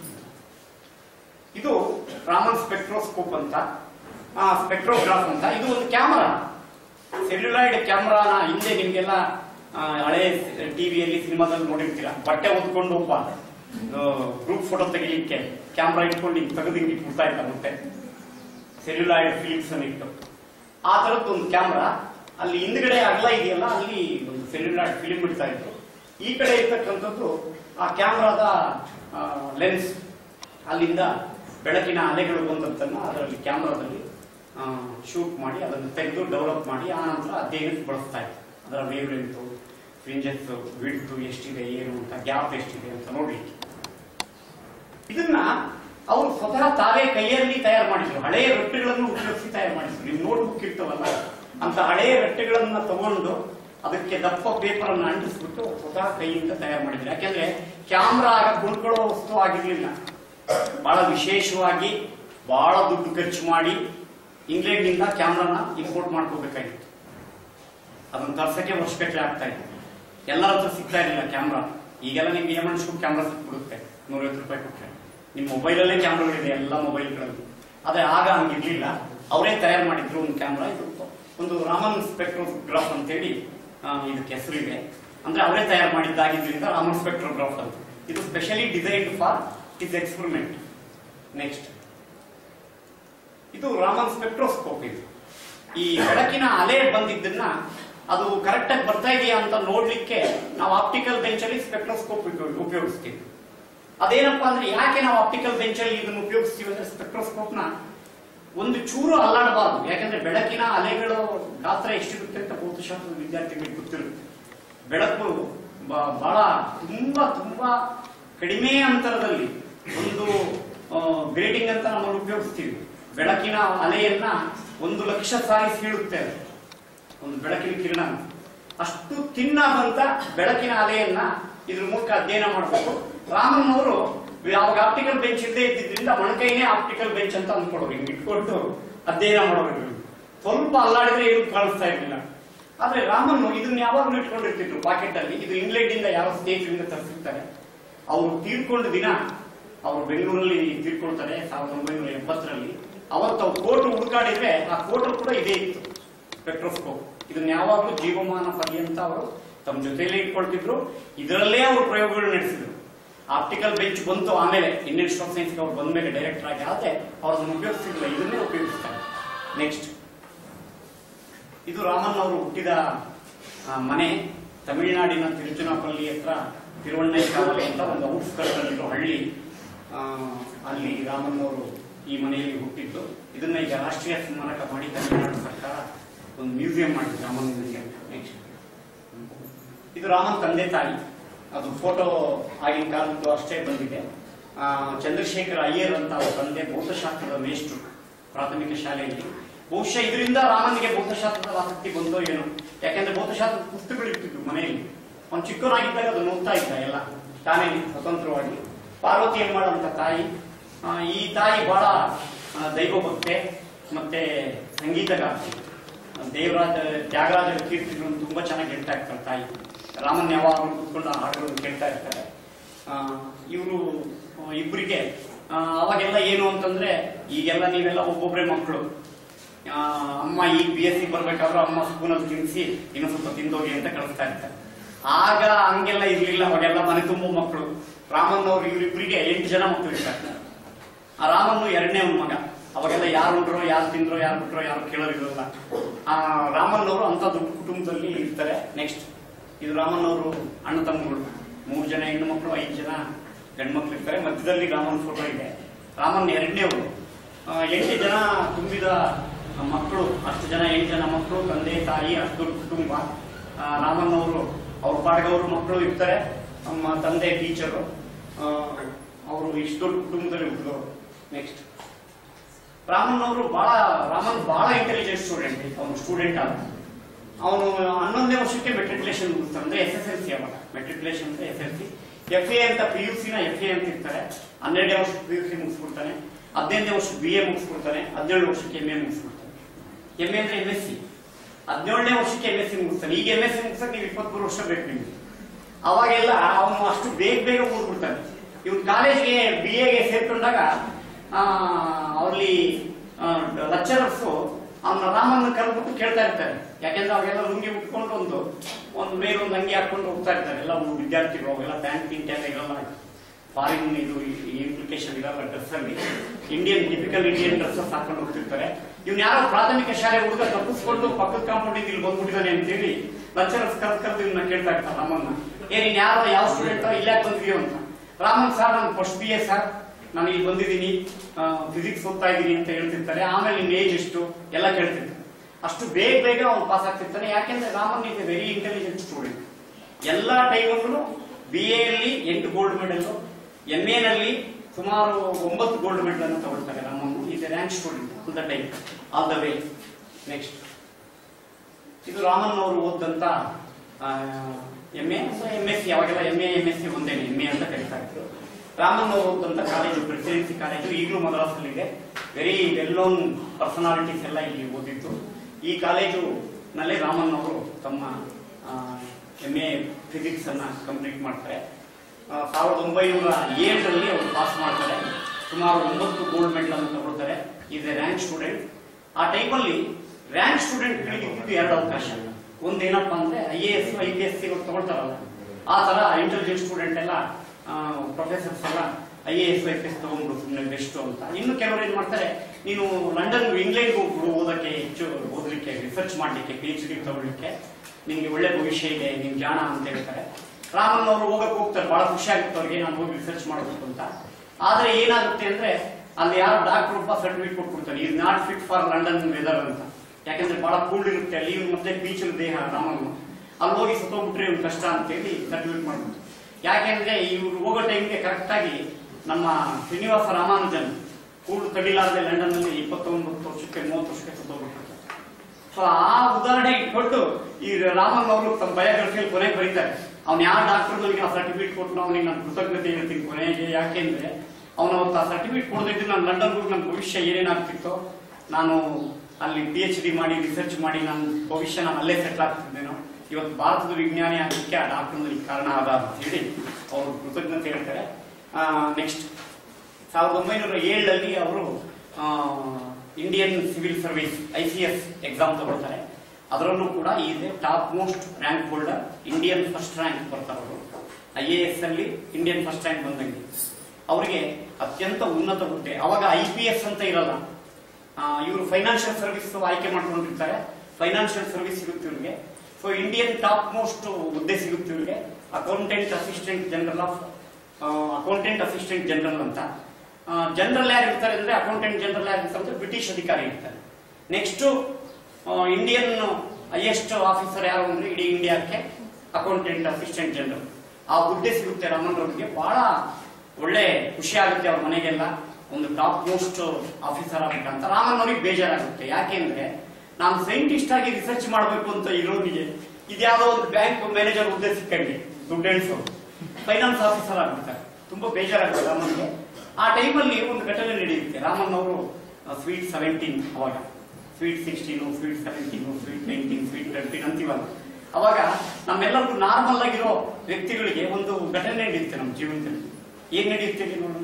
ಇದು ರಾಮನ್ ಸ್ಪೆಕ್ಟ್ರೋಸ್ಕೋಪ್ ಅಂತ ಸ್ಪೆಕ್ಟ್ರೋಗ್ರಾಫ್ ಅಂತ ಇದು ಒಂದು ಕ್ಯಾಮರಾ ಸೆಲ್ಯುಲಾಯ್ಡ್ ಕ್ಯಾಮ್ರಾನ ಹಿಂದೆ ನಿಮ್ಗೆಲ್ಲ ಆ, ಹಳೆ ಟಿವಿಯಲ್ಲಿ ಸಿನಿಮಾದಲ್ಲಿ ನೋಡಿರ್ತೀರಾ ಬಟ್ಟೆ ಹೊದ್ಕೊಂಡು ಒಬ್ಬ ಗ್ರೂಪ್ ಫೋಟೋ ತೆಗಿಲಿಕ್ಕೆ ಕ್ಯಾಮ್ರಾ ಇಟ್ಕೊಂಡು ಹಿಂಗ್ ತೆಗೆದು ಹಿಂಗೆ ಇಟ್ಬಿಡ್ತಾ ಇದ್ದ ಮತ್ತೆ ಸೆಲ್ಯುಲಾಯ್ಡ್ ಫಿಲಿಪ್ಸ್ ಅನ್ನು ಇಟ್ಟು ಆ ತರದ್ದು ಒಂದು ಕ್ಯಾಮ್ರಾ ಅಲ್ಲಿ ಹಿಂದ್ಗಡೆ ಅಗಲ ಇದೆಯಲ್ಲ ಅಲ್ಲಿ ಒಂದು ಸೆಲ್ಯುಲಾಯ್ಡ್ ಫಿಲಿಂ ಬಿಡ್ತಾ ಇದ್ರು ಈ ಕಡೆ ಇರ್ತಕ್ಕಂಥದ್ದು ಆ ಕ್ಯಾಮ್ರಾದ ಲೆನ್ಸ್ ಅಲ್ಲಿಂದ ಬೆಳಕಿನ ಅಲೆಗಳು ಬಂದದ್ದನ್ನ ಅದರಲ್ಲಿ ಕ್ಯಾಮ್ರಾದಲ್ಲಿ ಶೂಟ್ ಮಾಡಿ ಅದನ್ನು ತೆಗೆದು ಡೆವಲಪ್ ಮಾಡಿ ಆ ನಂತರ ಅಧ್ಯಯನಕ್ಕೆ ಬಳಸ್ತಾ ಇತ್ತು ಅದರ ವೇವ್ ಲೆಂತು ಫ್ರಿಂಜಸ್ ವಿಡ್ತು ಎಷ್ಟಿದೆ ಏನು ಅಂತ ಗ್ಯಾಪ್ ಎಷ್ಟಿದೆ ಅಂತ ನೋಡ್ಲಿಕ್ಕೆ ಇದನ್ನ ಅವರು ಸ್ವತಃ ತಾವೇ ಕೈಯಲ್ಲಿ ತಯಾರು ಮಾಡಿದ್ರು ಹಳೆಯ ರೊಟ್ಟೆಗಳನ್ನು ಉಪಯೋಗಿಸಿ ತಯಾರು ಮಾಡಿದ್ರು ನೀವು ನೋಟ್ ಬುಕ್ ಇರ್ತವಲ್ಲ ಅಂತ ಹಳೆಯ ರೊಟ್ಟೆಗಳನ್ನ ತಗೊಂಡು ಅದಕ್ಕೆ ದಪ್ಪ ಪೇಪರ್ ಅನ್ನು ಅಂಟಿಸ್ಬಿಟ್ಟು ಸ್ವತಃ ಕೈಯಿಂದ ತಯಾರು ಮಾಡಿದ್ರು ಯಾಕೆಂದ್ರೆ ಕ್ಯಾಮ್ರಾ ಆಗ ಕೊಂಡ್ಕೊಳ್ಳೋ ವಸ್ತು ಆಗಿರ್ಲಿಲ್ಲ ಬಹಳ ವಿಶೇಷವಾಗಿ ಬಹಳ ದುಡ್ಡು ಖರ್ಚು ಮಾಡಿ ಇಂಗ್ಲೆಂಡ್ ನಿಂದ ಕ್ಯಾಮ್ರಾನ ಇಂಪೋರ್ಟ್ ಮಾಡ್ಕೋಬೇಕಾಗಿತ್ತು ಅದನ್ನ ತರ್ಸಕ್ಕೆ ವರ್ಷಗಟ್ಟಲೆ ಆಗ್ತಾ ಇತ್ತು ಎಲ್ಲರ ಹತ್ರ ಸಿಗ್ತಾ ಇರಲಿಲ್ಲ ಕ್ಯಾಮ್ರಾ ಈಗೆಲ್ಲ ನಿಮ್ಗೆ ಎಮ್ ಶೂಟ್ ಕ್ಯಾಮ್ರಾ ಸಿಕ್ಬಿಡುತ್ತೆ ನೂರೈವತ್ತು ರೂಪಾಯಿ ಕೊಟ್ಟರೆ ನಿಮ್ಮ ಮೊಬೈಲಲ್ಲೇ ಕ್ಯಾಮ್ರಾಗಳಿದೆ ಎಲ್ಲ ಮೊಬೈಲ್ಗಳಲ್ಲಿ ಆದ್ರೆ ಆಗ ಹಂಗಿರ್ಲಿಲ್ಲ ಅವರೇ ತಯಾರು ಮಾಡಿದ್ರು ಒಂದು ಕ್ಯಾಮ್ರಾ ಇದು ಒಂದು ರಾಮನ್ ಸ್ಪೆಕ್ಟ್ರೋಗ್ರಾಫ್ ಅಂತೇಳಿ ಆ, ಇದಕ್ಕೆ ಹೆಸರಿದೆ ಅಂದ್ರೆ ಅವರೇ ತಯಾರು ಮಾಡಿದ್ದಾಗಿದ್ದರಿಂದ ರಾಮನ್ ಸ್ಪೆಕ್ಟ್ರೋಗ್ರಾಫ್ ಅಂತ ಇದು specially designed for is experiment next ಇದು ರಾಮನ್ ಸ್ಪೆಕ್ಟ್ರೋಸ್ಕೋಪ್ ಇದು ಈ ಬೆಳಕಿನ ಅಲೆ ಬಂದಿದ್ದನ್ನ ಅದು ಕರೆಕ್ಟ್ ಆಗಿ ಬರ್ತಾ ಇದೆಯಾ ಅಂತ ನೋಡ್ಲಿಕ್ಕೆ ನಾವು ಆಪ್ಟಿಕಲ್ ಬೆಂಚ್ ಅಲ್ಲಿ ಸ್ಪೆಕ್ಟ್ರೋಸ್ಕೋಪ್ ಉಪಯೋಗಿಸ್ತೀವಿ ಅದೇನಪ್ಪಾ ಅಂದ್ರೆ ಯಾಕೆ ನಾವು ಆಪ್ಟಿಕಲ್ ಬೆಂಚ್ ಅಲ್ಲಿ ಇದನ್ನು ಉಪಯೋಗಿಸ್ತೀವಿ ಅಂದ್ರೆ ಸ್ಪೆಕ್ಟ್ರೋಸ್ಕೋಪ್ ನ ಒಂದು ಚೂರು ಅಲ್ಲಾಡಬಾರದು ಯಾಕಂದ್ರೆ ಬೆಳಕಿನ ಅಲೆಗಳು ಗಾತ್ರ ಎಷ್ಟಿರುತ್ತೆ ಅಂತ ಭೌತಶಾಸ್ತ್ರದ ವಿದ್ಯಾರ್ಥಿಗಳಿಗೆ ಗೊತ್ತಿರುತ್ತೆ ಬೆಳಕು ಬ- ಬಹಳ ತುಂಬಾ ತುಂಬಾ ಕಡಿಮೆ ಅಂತರದಲ್ಲಿ ಒಂದು ಗ್ರೇಟಿಂಗ್ ಅಂತ ನಾವು ಉಪಯೋಗಿಸ್ತೀವಿ ಬೆಳಕಿನ ಅಲೆಯನ್ನ ಒಂದು ಲಕ್ಷ ಸಾರಿ ಸೀಳುತ್ತೆ ಅದು. ಒಂದು ಬೆಳಕಿನ ಕಿರಣ ಅಷ್ಟು ತಿನ್ನಾದಂತ ಬೆಳಕಿನ ಅಲೆಯನ್ನ ಇದ್ರ ಮೂಲಕ ಅಧ್ಯಯನ ಮಾಡಬೇಕು ರಾಮನ್ ಅವರು ಅವಾಗ ಆಪ್ಟಿಕಲ್ ಬೆಂಚ್ ಇಲ್ಲದೆ ಇದ್ದಿದ್ರಿಂದ ಮೊಣಕೈನೇ ಆಪ್ಟಿಕಲ್ ಬೆಂಚ್ ಅಂತ ಅಂದ್ಕೊಳ್ಳೋರು ಹಿಂಗ್ ಇಟ್ಕೊಂಡು ಅಧ್ಯಯನ ಮಾಡೋರು ಇವ್ರು. ಸ್ವಲ್ಪ ಅಲ್ಲಾಡಿದ್ರೆ ಏನು ಕಾಣಿಸ್ತಾ ಇರ್ಲಿಲ್ಲ ಆದ್ರೆ ರಾಮನ್ ಇದನ್ನ ಯಾವಾಗಲೂ ಇಟ್ಕೊಂಡಿರ್ತಿದ್ರು ಪಾಕೆಟ್ ಅಲ್ಲಿ ಇದು ಇಂಗ್ಲೆಂಡ್ ಇಂದ ಯಾವ ಸ್ಟೇಟ್ ಇಂದ ತರಿಸಿರ್ತಾರೆ ಅವರು ತೀರ್ಕೊಂಡ ದಿನ ಅವರು ಬೆಂಗಳೂರಲ್ಲಿ ತೀರ್ಕೊಳ್ತಾರೆ ಸಾವಿರದ ಒಂಬೈನೂರ ಎಪ್ಪತ್ತರಲ್ಲಿ ಅವತ್ತು ಅವ್ರು ಕೋರ್ಟ್ ಹುಡುಕಾಡಿದ್ರೆ ಆ ಕೋರ್ಟ್ ಕೂಡ ಇದೇ ಇತ್ತು ಸ್ಪೆಕ್ಟ್ರೋಸ್ಕೋಪ್ ಇದನ್ನ ಯಾವಾಗಲೂ ಜೀವಮಾನ ಪರ್ಯಂತ ಅವರು ತಮ್ಮ ಜೊತೆಯಲ್ಲೇ ಇಟ್ಕೊಳ್ತಿದ್ರು ಇದರಲ್ಲೇ ಅವರು ಪ್ರಯೋಗಗಳು ನಡೆಸಿದ್ರು ಆಪ್ಟಿಕಲ್ ಬೆಂಚ್ ಬಂತು ಆಮೇಲೆ ಇಂಡಿಯನ್ ಇನ್ಸ್ಟಿಟ್ಯೂಟ್ ಆಫ್ ಸೈನ್ಸ್ ಅವ್ರು ಬಂದ ಮೇಲೆ ಡೈರೆಕ್ಟರ್ ಆಗಿ ಆದ್ರೆ ಅವ್ರು ಅದನ್ನ ಉಪಯೋಗಿಸ್ತಿರ್ಲಿಲ್ಲ ಇದನ್ನೇ ಉಪಯೋಗಿಸ್ತಾರೆ ನೆಕ್ಸ್ಟ್ ಇದು ರಾಮನ್ ಅವರು ಹುಟ್ಟಿದ ಆ, ಮನೆ ತಮಿಳುನಾಡಿನ ತಿರುಚುನಾಪಲ್ಲಿ ಹತ್ರ ತಿರುವಣ್ಣೈಕಾವಲಿ ಅಂತ ಒಂದು ಔಟ್ಸ್ಕರ್ಟ್ ಅಲ್ಲಿರೋ ಹಳ್ಳಿ ಆ, ಅಲ್ಲಿ ರಾಮನ್ ಅವರು ಈ ಮನೆಯಲ್ಲಿ ಹುಟ್ಟಿದ್ದು ಇದನ್ನ ಈಗ ರಾಷ್ಟ್ರೀಯ ಸ್ಮಾರಕ ಮಾಡಿ ತಮಿಳುನಾಡು ಸರ್ಕಾರ ಒಂದು ಮ್ಯೂಸಿಯಂ ಮಾಡಿದೆ ರಾಮನಿಗೆ ನೆಕ್ಸ್ಟ್ ಇದು ರಾಮನ್ ತಂದೆ ತಾಯಿ ಅದು ಫೋಟೋ ಆಗಿನ ಕಾಲದ್ದು ಅಷ್ಟೇ ಬಂದಿದೆ ಆ, ಚಂದ್ರಶೇಖರ ಅಯ್ಯರ್ ಅಂತ ಅವ್ರ ತಂದೆ ಭೌತಶಾಸ್ತ್ರದ ಮೇಷ್ಟ್ರು ಪ್ರಾಥಮಿಕ ಶಾಲೆಯಲ್ಲಿ ಬಹುಶಃ ಇದರಿಂದ ರಾಮನಿಗೆ ಭೌತಶಾಸ್ತ್ರದ ಆಸಕ್ತಿ ಬಂದೋ ಏನೋ ಯಾಕೆಂದ್ರೆ ಭೌತಶಾಸ್ತ್ರದ ಪುಸ್ತಕಗಳು ಇರ್ತಿದ್ವು ಮನೆಯಲ್ಲಿ ಅವ್ನು ಚಿಕ್ಕವನಾಗಿದ್ದಾಗ ಅದನ್ನು ಓದ್ತಾ ಇದ್ದ ಎಲ್ಲ ತಾನೇ ಸ್ವತಂತ್ರವಾಗಿ ಪಾರ್ವತಿ ಎಂಬಾಳಂತ ತಾಯಿ ಆ, ಈ ತಾಯಿ ಬಹಳ ಆ, ದೈವಭಕ್ತೆ ಮತ್ತೆ ಸಂಗೀತಗಾರ್ತಿ ದೇವರಾಜ ತ್ಯಾಗರಾಜರ ಕೀರ್ತಿಗಳನ್ನು ತುಂಬಾ ಚೆನ್ನಾಗಿ ಹೇಳ್ತಾ ಇರ್ತಾರೆ ತಾಯಿ ರಾಮನ್ ಯಾವಾಗಲೂ ಕುತ್ಕೊಂಡು ಆ ಹಾಡುಗಳನ್ನು ಕೇಳ್ತಾ ಇರ್ತಾರೆ ಇವರು ಇಬ್ಬರಿಗೆ ಅವಾಗೆಲ್ಲ ಏನು ಅಂತಂದ್ರೆ ಈಗೆಲ್ಲ ನೀವೆಲ್ಲ ಒಬ್ಬೊಬ್ರೆ ಮಕ್ಕಳು ಆ, ಅಮ್ಮ ಈಗ ಬಿ ಎಸ್ ಸಿ ಬರ್ಬೇಕಾದ್ರೆ ಅಮ್ಮ ಸ್ಪೂನಲ್ಲಿ ತಿನ್ನಿಸಿ ಇನ್ನೂ ಸ್ವಲ್ಪ ತಿಂದೋಗಿ ಅಂತ ಕಳಿಸ್ತಾ ಇರ್ತಾರೆ ಆಗ ಹಂಗೆಲ್ಲ ಇರ್ಲಿಲ್ಲ ಅವಾಗೆಲ್ಲ ಮನೆ ತುಂಬ ಮಕ್ಕಳು ರಾಮನ್ ಅವ್ರು ಇವರಿಬ್ಬರಿಗೆ ಎಂಟು ಜನ ಮಕ್ಕಳು ಇರ್ತಾರೆ ಆ ರಾಮನ್ನು ಎರಡನೇ ಅವ್ನ ಮಗ ಅವಾಗೆಲ್ಲ ಯಾರು ಉಂಡ್ರೋ ಯಾರು ತಿಂದ್ರೋ ಯಾರು ಬಿಟ್ರೋ ಯಾರು ಕೇಳೋರಿರಲ್ಲ ಆ ರಾಮನ್ ಅವರು ಅಂತ ದೊಡ್ಡ ಕುಟುಂಬದಲ್ಲಿ ಇರ್ತಾರೆ ನೆಕ್ಸ್ಟ್ ಇದು ರಾಮನ್ ಅವರು ಅಣ್ಣ ತಮ್ಮಗಳು ಮೂರು ಜನ ಹೆಣ್ಣು ಮಕ್ಕಳು ಐದು ಜನ ಗಂಡು ಮಕ್ಕಳು ಇರ್ತಾರೆ ಮಧ್ಯದಲ್ಲಿ ರಾಮನ್ ಫೋಟೋ ಇದೆ ರಾಮನ್ ಎರಡನೇವರು ಎಂಟು ಜನ ತುಂಬಿದ ಮಕ್ಕಳು ಅಷ್ಟು ಜನ ಎಂಟು ಜನ ಮಕ್ಕಳು ತಂದೆ ತಾಯಿ ಅಷ್ಟು ದೊಡ್ಡ ಕುಟುಂಬ ಆ, ರಾಮನ್ ಅವರು ಅವ್ರ ಪಾಡ್ಗವ್ರ ಮಕ್ಕಳು ಇರ್ತಾರೆ ನಮ್ಮ ತಂದೆ ಟೀಚರು ಅವರು ಇಷ್ಟು ದೊಡ್ಡ ಕುಟುಂಬದಲ್ಲಿ ಹುಟ್ಟಿದವರು ನೆಕ್ಸ್ಟ್ ರಾಮನ್ ಅವರು ಬಹಳ ರಾಮನ್ ಬಹಳ ಇಂಟೆಲಿಜೆಂಟ್ ಸ್ಟೂಡೆಂಟ್ ಅವನು ಸ್ಟೂಡೆಂಟ್ ಆದ ಅವನು ಹನ್ನೊಂದನೇ ವರ್ಷಕ್ಕೆ ಮೆಟ್ರಿಕ್ಯುಲೇಷನ್ ಮುಗಿಸ್ತಾನೆ ಅಂದ್ರೆ ಎಸ್ ಎಸ್ ಎಲ್ ಸಿ ಅವಾಗ ಮೆಟ್ರಿಕ್ಯುಲೇಷನ್ ಅಂತ S L C F A ಅಂತ ಪಿ ಯು ಸಿನ ಎಫ್ ಎ ಅಂತ ಇರ್ತಾರೆ ಹನ್ನೆರಡನೇ ವರ್ಷ ಪಿ ಯು ಸಿ ಮುಗಿಸ್ಬಿಡ್ತಾನೆ ಹದಿನೈದನೇ ವರ್ಷ ಬಿ ಎ ಮುಗಿಸ್ಬಿಡ್ತಾನೆ ಹದಿನೇಳು ವರ್ಷಕ್ಕೆ ಎಂ ಎ ಮುಗಿಸ್ಬಿಡ್ತಾನೆ ಎಂ ಎ ಅಂದ್ರೆ ಎಂ ಎಸ್ ಸಿ ಹದಿನೇಳನೇ ವರ್ಷಕ್ಕೆ ಎಂ ಎಸ್ ಸಿ ಮುಗಿಸ್ತಾನೆ ಈಗ ಎಂ ಎಸ್ ಸಿ ಮುಗಿಸಕ್ಕೆ ನೀವು ಇಪ್ಪತ್ಮೂರು ವರ್ಷ ಬೇಕು ನಿಮ್ಗೆ ಅವಾಗೆಲ್ಲ ಅವನು ಅಷ್ಟು ಬೇಗ ಬೇಗ ಓದ್ಬಿಡ್ತಾನೆ ಇವನು ಕಾಲೇಜ್ಗೆ ಬಿ ಎಗೆ ಸೇರ್ಕೊಂಡಾಗ ಅವ್ರಲ್ಲಿ ಲೆಕ್ಚರರ್ಸ್ ಅವನ ರಾಮನ್ನ ಕರೆದ್ಬಿಟ್ಟು ಕೇಳ್ತಾ ಇರ್ತಾರೆ ಯಾಕೆಂದ್ರೆ ಅವಾಗೆಲ್ಲ ಲುಂಗಿ ಉಟ್ಕೊಂಡು ಒಂದು ಒಂದು ಮೇಲೊಂದು ಅಂಗಿ ಹಾಕೊಂಡು ಹೋಗ್ತಾ ಇರ್ತಾರೆ ಎಲ್ಲ ವಿದ್ಯಾರ್ಥಿಗಳು ಅವೆಲ್ಲ ಪ್ಯಾಂಟ್ ಪಿಂಟ್ ಎಲ್ಲ ಇರಲ್ಲ ಫಾರಿನ್ ಇದು ಇಂಪ್ಲಿಕೇಶನ್ ಇರಲ್ಲ ಡ್ರೆಸ್ ಅಲ್ಲಿ ಇಂಡಿಯನ್ ಟಿಪಿಕಲ್ ಇಂಡಿಯನ್ ಡ್ರೆಸ್ಸಸ್ ಹಾಕೊಂಡು ಹೋಗ್ತಿರ್ತಾರೆ ಇವ್ನು ಯಾರೋ ಪ್ರಾಥಮಿಕ ಶಾಲೆ ಹುಡುಗ ತಪ್ಪಿಸ್ಕೊಂಡು ಪಕ್ಕದ ಕಾಂಪೌಂಡ್ ಇಲ್ಲಿ ಬಂದ್ಬಿಟ್ಟಿದ್ದಾನೆ ಅಂತೇಳಿ ಲೆಕ್ಚರರ್ಸ್ ಕರೆದು ಕರೆದು ಇವನ್ನ ಕೇಳ್ತಾ ಇರ್ತಾರೆ ರಾಮನ್ನ ಏ ನೀನ್ ಯಾರೋ ಯಾವ ಸ್ಟೂಡೆಂಟ್ ಇಲ್ಲ ಬಂದಿದೀಯ ಅಂತ ರಾಮನ್ ಸರ್ ನಾನು ಫಸ್ಟ್ ಬಿ ಎ ಸರ್ ನಾನು ಇಲ್ಲಿ ಬಂದಿದ್ದೀನಿ ಫಿಸಿಕ್ಸ್ ಓದ್ತಾ ಇದ್ದೀನಿ ಅಂತ ಹೇಳ್ತಿರ್ತಾರೆ ಆಮೇಲೆ ನಿನ್ನ ಏಜ್ ಎಷ್ಟು ಎಲ್ಲ ಕೇಳ್ತಿರ್ತಾರೆ ಅಷ್ಟು ಬೇಗ ಬೇಗ ಅವ್ನು ಪಾಸ್ ಆಗ್ತಿರ್ತಾನೆ ಯಾಕೆಂದ್ರೆ Raman is a very intelligent student ಎಲ್ಲಾ ಟೈಮಲ್ಲೂ ಬಿ ಎಲ್ಲಿ ಎಂಟು ಗೋಲ್ಡ್ ಮೆಡಲ್ ಎಂ ನಲ್ಲಿ ಸುಮಾರು ಒಂಬತ್ತು ಗೋಲ್ಡ್ ಮೆಡಲ್ ಅನ್ನು ತಗೊಳ್ತಾರೆ Raman is a rank student all the time all the way next ಇದು ರಾಮನ್ ಅವರು ಓದಂತ M A M S C ಅವಾಗೆಲ್ಲ M A M S C ಒಂದೇನೆ ಎಂ ಎ ಅಂತ ಕರೀತಾ ಇದ್ರು ರಾಮನ್ ಅವರು ಓದಂತ ಕಾಲೇಜು ಪ್ರೆಸಿಡೆನ್ಸಿ ಕಾಲೇಜು ಈಗಲೂ ಮದ್ರಾಸಲ್ಲಿದೆ ವೆರಿ ವೆಲ್ ನೋನ್ ಪರ್ಸನಾಲಿಟೀಸ್ ಎಲ್ಲ ಇಲ್ಲಿ ಓದಿತ್ತು ಈ ಕಾಲೇಜು ನಲ್ಲೇ ರಾಮನ್ ಅವರು ತಮ್ಮ ಎಂ ಎ ಫಿಸಿಕ್ಸ್ ಅನ್ನ ಕಂಪ್ಲೀಟ್ ಮಾಡ್ತಾರೆ ಆ, ಸಾವಿರದ ಒಂಬೈನೂರ ಏಳರಲ್ಲಿ ಅವರು ಪಾಸ್ ಮಾಡ್ತಾರೆ ಸುಮಾರು ಒಂಬತ್ತು ಗೋಲ್ಡ್ ಮೆಡಲ್ ಅನ್ನು ತಗೊಳ್ತಾರೆ ಈಸ್ ಎ ರ್ಯಾಂಕ್ ಸ್ಟೂಡೆಂಟ್ ಆ ಟೈಮಲ್ಲಿ ರ್ಯಾಂಕ್ ಸ್ಟೂಡೆಂಟ್ಗಳಿಗೆ ಇದ್ದಿದ್ದು ಎರಡು ಅವಕಾಶ ಒಂದೇನಪ್ಪ ಅಂದ್ರೆ I A S I P S C ತಗೊಳ್ತಾರಲ್ಲ ಆ ತರ ಇಂಟೆಲಿಜೆಂಟ್ ಸ್ಟೂಡೆಂಟ್ ಎಲ್ಲ ಪ್ರೊಫೆಸರ್ಸ್ ಎಲ್ಲ I A S I P S ತಗೊಂಡ್ರು ಸುಮ್ಮನೆ ಬೆಸ್ಟ್ ಅಂತ ಇನ್ನು ಕೆಲವರು ಏನ್ ಮಾಡ್ತಾರೆ ನೀನು ಲಂಡನ್ ಇಂಗ್ಲೆಂಡ್ ಹೋಗ್ಬಿಡು ಓದಕ್ಕೆ ಹೆಚ್ಚು ಓದಲಿಕ್ಕೆ ರಿಸರ್ಚ್ ಮಾಡ್ಲಿಕ್ಕೆ ಪಿ ಎಚ್ ಡಿ ತಗೊಳ್ಳಿಕ್ಕೆ ನಿನ್ಗೆ ಒಳ್ಳೆ ಭವಿಷ್ಯ ಇದೆ ನೀನ್ ಜಾಣ ಅಂತ ಹೇಳ್ತಾರೆ ರಾಮನ್ ಅವರು ಹೋಗಕ್ ಹೋಗ್ತಾರೆ ಬಹಳ ಖುಷಿ ಆಗುತ್ತೆ ಅವ್ರಿಗೆ ನಾನು ಹೋಗಿ ರಿಸರ್ಚ್ ಮಾಡಬೇಕು ಅಂತ ಆದ್ರೆ ಏನಾಗುತ್ತೆ ಅಂದ್ರೆ ಅಲ್ಲಿ ಯಾರೋ ಡಾಕ್ಟರ್ ಒಬ್ಬ ಸರ್ಟಿಫಿಕೇಟ್ ಕೊಟ್ಬಿಡ್ತಾನೆ is not fit for London weather ಅಂತ ಯಾಕಂದ್ರೆ ಬಹಳ ಕೂಲ್ಡ್ ಇರುತ್ತೆ ಅಲ್ಲಿ ಇವ್ನು ಮತ್ತೆ ಬೀಚಲ್ ದೇಹ ರಾಮನ್ ಅಲ್ಲಿ ಹೋಗಿ ಸತ್ತೋಗ್ಬಿಟ್ರೆ ಇವ್ನು ಕಷ್ಟ ಅಂತೇಳಿ ಸರ್ಟಿಫಿಕೇಟ್ ಮಾಡ್ಬಿಟ್ಟು ಯಾಕೆಂದ್ರೆ ಇವ್ರು ಹೋಗೋ ಟೈಮ್ಗೆ ಕರೆಕ್ಟ್ ಆಗಿ ನಮ್ಮ ಶ್ರೀನಿವಾಸ ರಾಮಾನುಜನ್ ಕೂಡು ತಡಿಲಾರದೆ ಲಂಡನ್ ನಲ್ಲಿ ಇಪ್ಪತ್ತೊಂಬತ್ತು ವರ್ಷಕ್ಕೆ ಮೂವತ್ತು ವರ್ಷಕ್ಕೆ ಸತ್ತೋಗ್ಬಿಟ್ರು ಸೊ ಆ ಉದಾಹರಣೆ ಇಟ್ಕೊಂಡು ಈ ರಾಮನ್ ಅವರು ತಮ್ಮ ಬಯೋಗ್ರಫಿಯಲ್ಲಿ ಕೊನೆಗೆ ಬರೀತಾರೆ ಅವ್ನು ಯಾವ ಡಾಕ್ಟರ್ ನನಗೆ ಆ ಸರ್ಟಿಫಿಕೇಟ್ ಕೊಟ್ಟು ಅವನಿಗೆ ನಾನು ಕೃತಜ್ಞತೆ ಹೇಳ್ತೀನಿ ಕೊನೆಗೆ ಯಾಕೆಂದ್ರೆ ಅವನು ಅವತ್ತು ಆ ಸರ್ಟಿಫಿಕೇಟ್ ಕೊಡದಿದ್ದು ನಾನು ಲಂಡನ್ ಹೋಗಿ ನನ್ನ ಭವಿಷ್ಯ ಏನೇನಾಗ್ತಿತ್ತೋ ನಾನು ಅಲ್ಲಿ ಪಿ ಎಚ್ ಡಿ ಮಾಡಿ ರಿಸರ್ಚ್ ಮಾಡಿ ನನ್ನ ಭವಿಷ್ಯ ನಾನು ಅಲ್ಲೇ ಸೆಟ್ಲ್ ಆಗ್ತಿದ್ದೇನೋ ಇವತ್ತು ಭಾರತದ ವಿಜ್ಞಾನಿ ಆಗಲಿಕ್ಕೆ ಆ ಡಾಕ್ಟರ್ ನನಗೆ ಕಾರಣ ಆದ ಅಂತ ಹೇಳಿ ಅವರು ಕೃತಜ್ಞತೆ ಹೇಳ್ತಾರೆ ನೆಕ್ಸ್ಟ್ ಸಾವಿರದ ಒಂಬೈನೂರ ಏಳರಲ್ಲಿ ಅವರು Indian civil service I C S exam ತಗೊಳ್ತಾರೆ ಅದರಲ್ಲೂ ಕೂಡ is a top most rank holder Indian first rank ಬರ್ತಾರೆ ಅವರು ಐ ಎ ಎಸ್ ಅಲ್ಲಿ ಇಂಡಿಯನ್ ಫಸ್ಟ್ ರ್ಯಾಂಕ್ ಬಂದಂಗೆ ಅವರಿಗೆ ಅತ್ಯಂತ ಉನ್ನತ ಹುದ್ದೆ ಅವಾಗ ಐ ಪಿ ಎಸ್ ಅಂತ ಇರಲ್ಲ ಇವರು ಫೈನಾನ್ಷಿಯಲ್ ಸರ್ವಿಸ್ ಆಯ್ಕೆ ಮಾಡ್ಕೊಂಡಿರ್ತಾರೆ ಫೈನಾನ್ಷಿಯಲ್ ಸರ್ವಿಸ್ ಸಿಗುತ್ತೆ ಇವ್ರಿಗೆ ಸೊ ಇಂಡಿಯನ್ ಟಾಪ್ ಮೋಸ್ಟ್ ಹುದ್ದೆ ಸಿಗುತ್ತೆ ಇವ್ರಿಗೆ accountant assistant general of accountant assistant general ಅಂತ ಜನರಲ್ ಯಾರು ಇರ್ತಾರೆ ಅಂದ್ರೆ ಅಕೌಂಟೆಂಟ್ ಜನರಲ್ ಯಾರು ಇರ್ತಾರೆ ಅಂದ್ರೆ ಬ್ರಿಟಿಷ್ ಅಧಿಕಾರಿ ಇರ್ತಾರೆ ನೆಕ್ಸ್ಟ್ ಇಂಡಿಯನ್ ಹೈಯೆಸ್ಟ್ ಆಫೀಸರ್ ಯಾರು ಅಂದ್ರೆ ಇಡೀ ಇಂಡಿಯಾಕ್ಕೆ ಅಕೌಂಟೆಂಟ್ ಅಸಿಸ್ಟೆಂಟ್ ಜನರಲ್ ಆ ಹುದ್ದೆ ಸಿಗುತ್ತೆ ರಾಮನ್ ಅವ್ರಿಗೆ ಬಹಳ ಒಳ್ಳೆ ಖುಷಿ ಆಗುತ್ತೆ ಅವ್ರ ಮನೆಗೆಲ್ಲ ಒಂದು ಟಾಪ್ ಮೋಸ್ಟ್ ಆಫೀಸರ್ ಆಗ್ಬೇಕಂತ ರಾಮನ್ ಅವ್ರಿಗೆ ಬೇಜಾರಾಗುತ್ತೆ ಯಾಕೆಂದ್ರೆ ನಾನು ಸೈಂಟಿಸ್ಟ್ ಆಗಿ ರಿಸರ್ಚ್ ಮಾಡಬೇಕು ಅಂತ ಇರೋನಿಗೆ ಇದ್ಯಾವುದೋ ಒಂದು ಬ್ಯಾಂಕ್ ಮ್ಯಾನೇಜರ್ ಹುದ್ದೆ ಸಿಕ್ಕಂಗೆ ದುಡ್ಡು ಎಣಿಸೋರು ಫೈನಾನ್ಸ್ ಆಫೀಸರ್ ಆಗ್ಬಿಡ್ತಾರೆ ತುಂಬಾ ಬೇಜಾರಾಗುತ್ತೆ ರಾಮನ್ಗೆ ಆ ಟೈಮಲ್ಲಿ ಒಂದು ಘಟನೆ ನಡೆಯುತ್ತೆ ರಾಮನ್ ಅವರು ಸ್ವೀಟ್ ಸೆವೆಂಟೀನ್ ಅವಾಗ sweet sixteen sweet seventeen sweet nineteen sweet twenty ಅಂತೀವಲ್ಲ ಅವಾಗ ನಮ್ಮೆಲ್ಲರಿಗೂ ನಾರ್ಮಲ್ ಆಗಿರೋ ವ್ಯಕ್ತಿಗಳಿಗೆ ಒಂದು ಘಟನೆ ನಡೆಯುತ್ತೆ ನಮ್ಮ ಜೀವನದಲ್ಲಿ ಏನ್ ನಡೆಯುತ್ತೆ ಹೇಳಿ ನೋಡೋಣ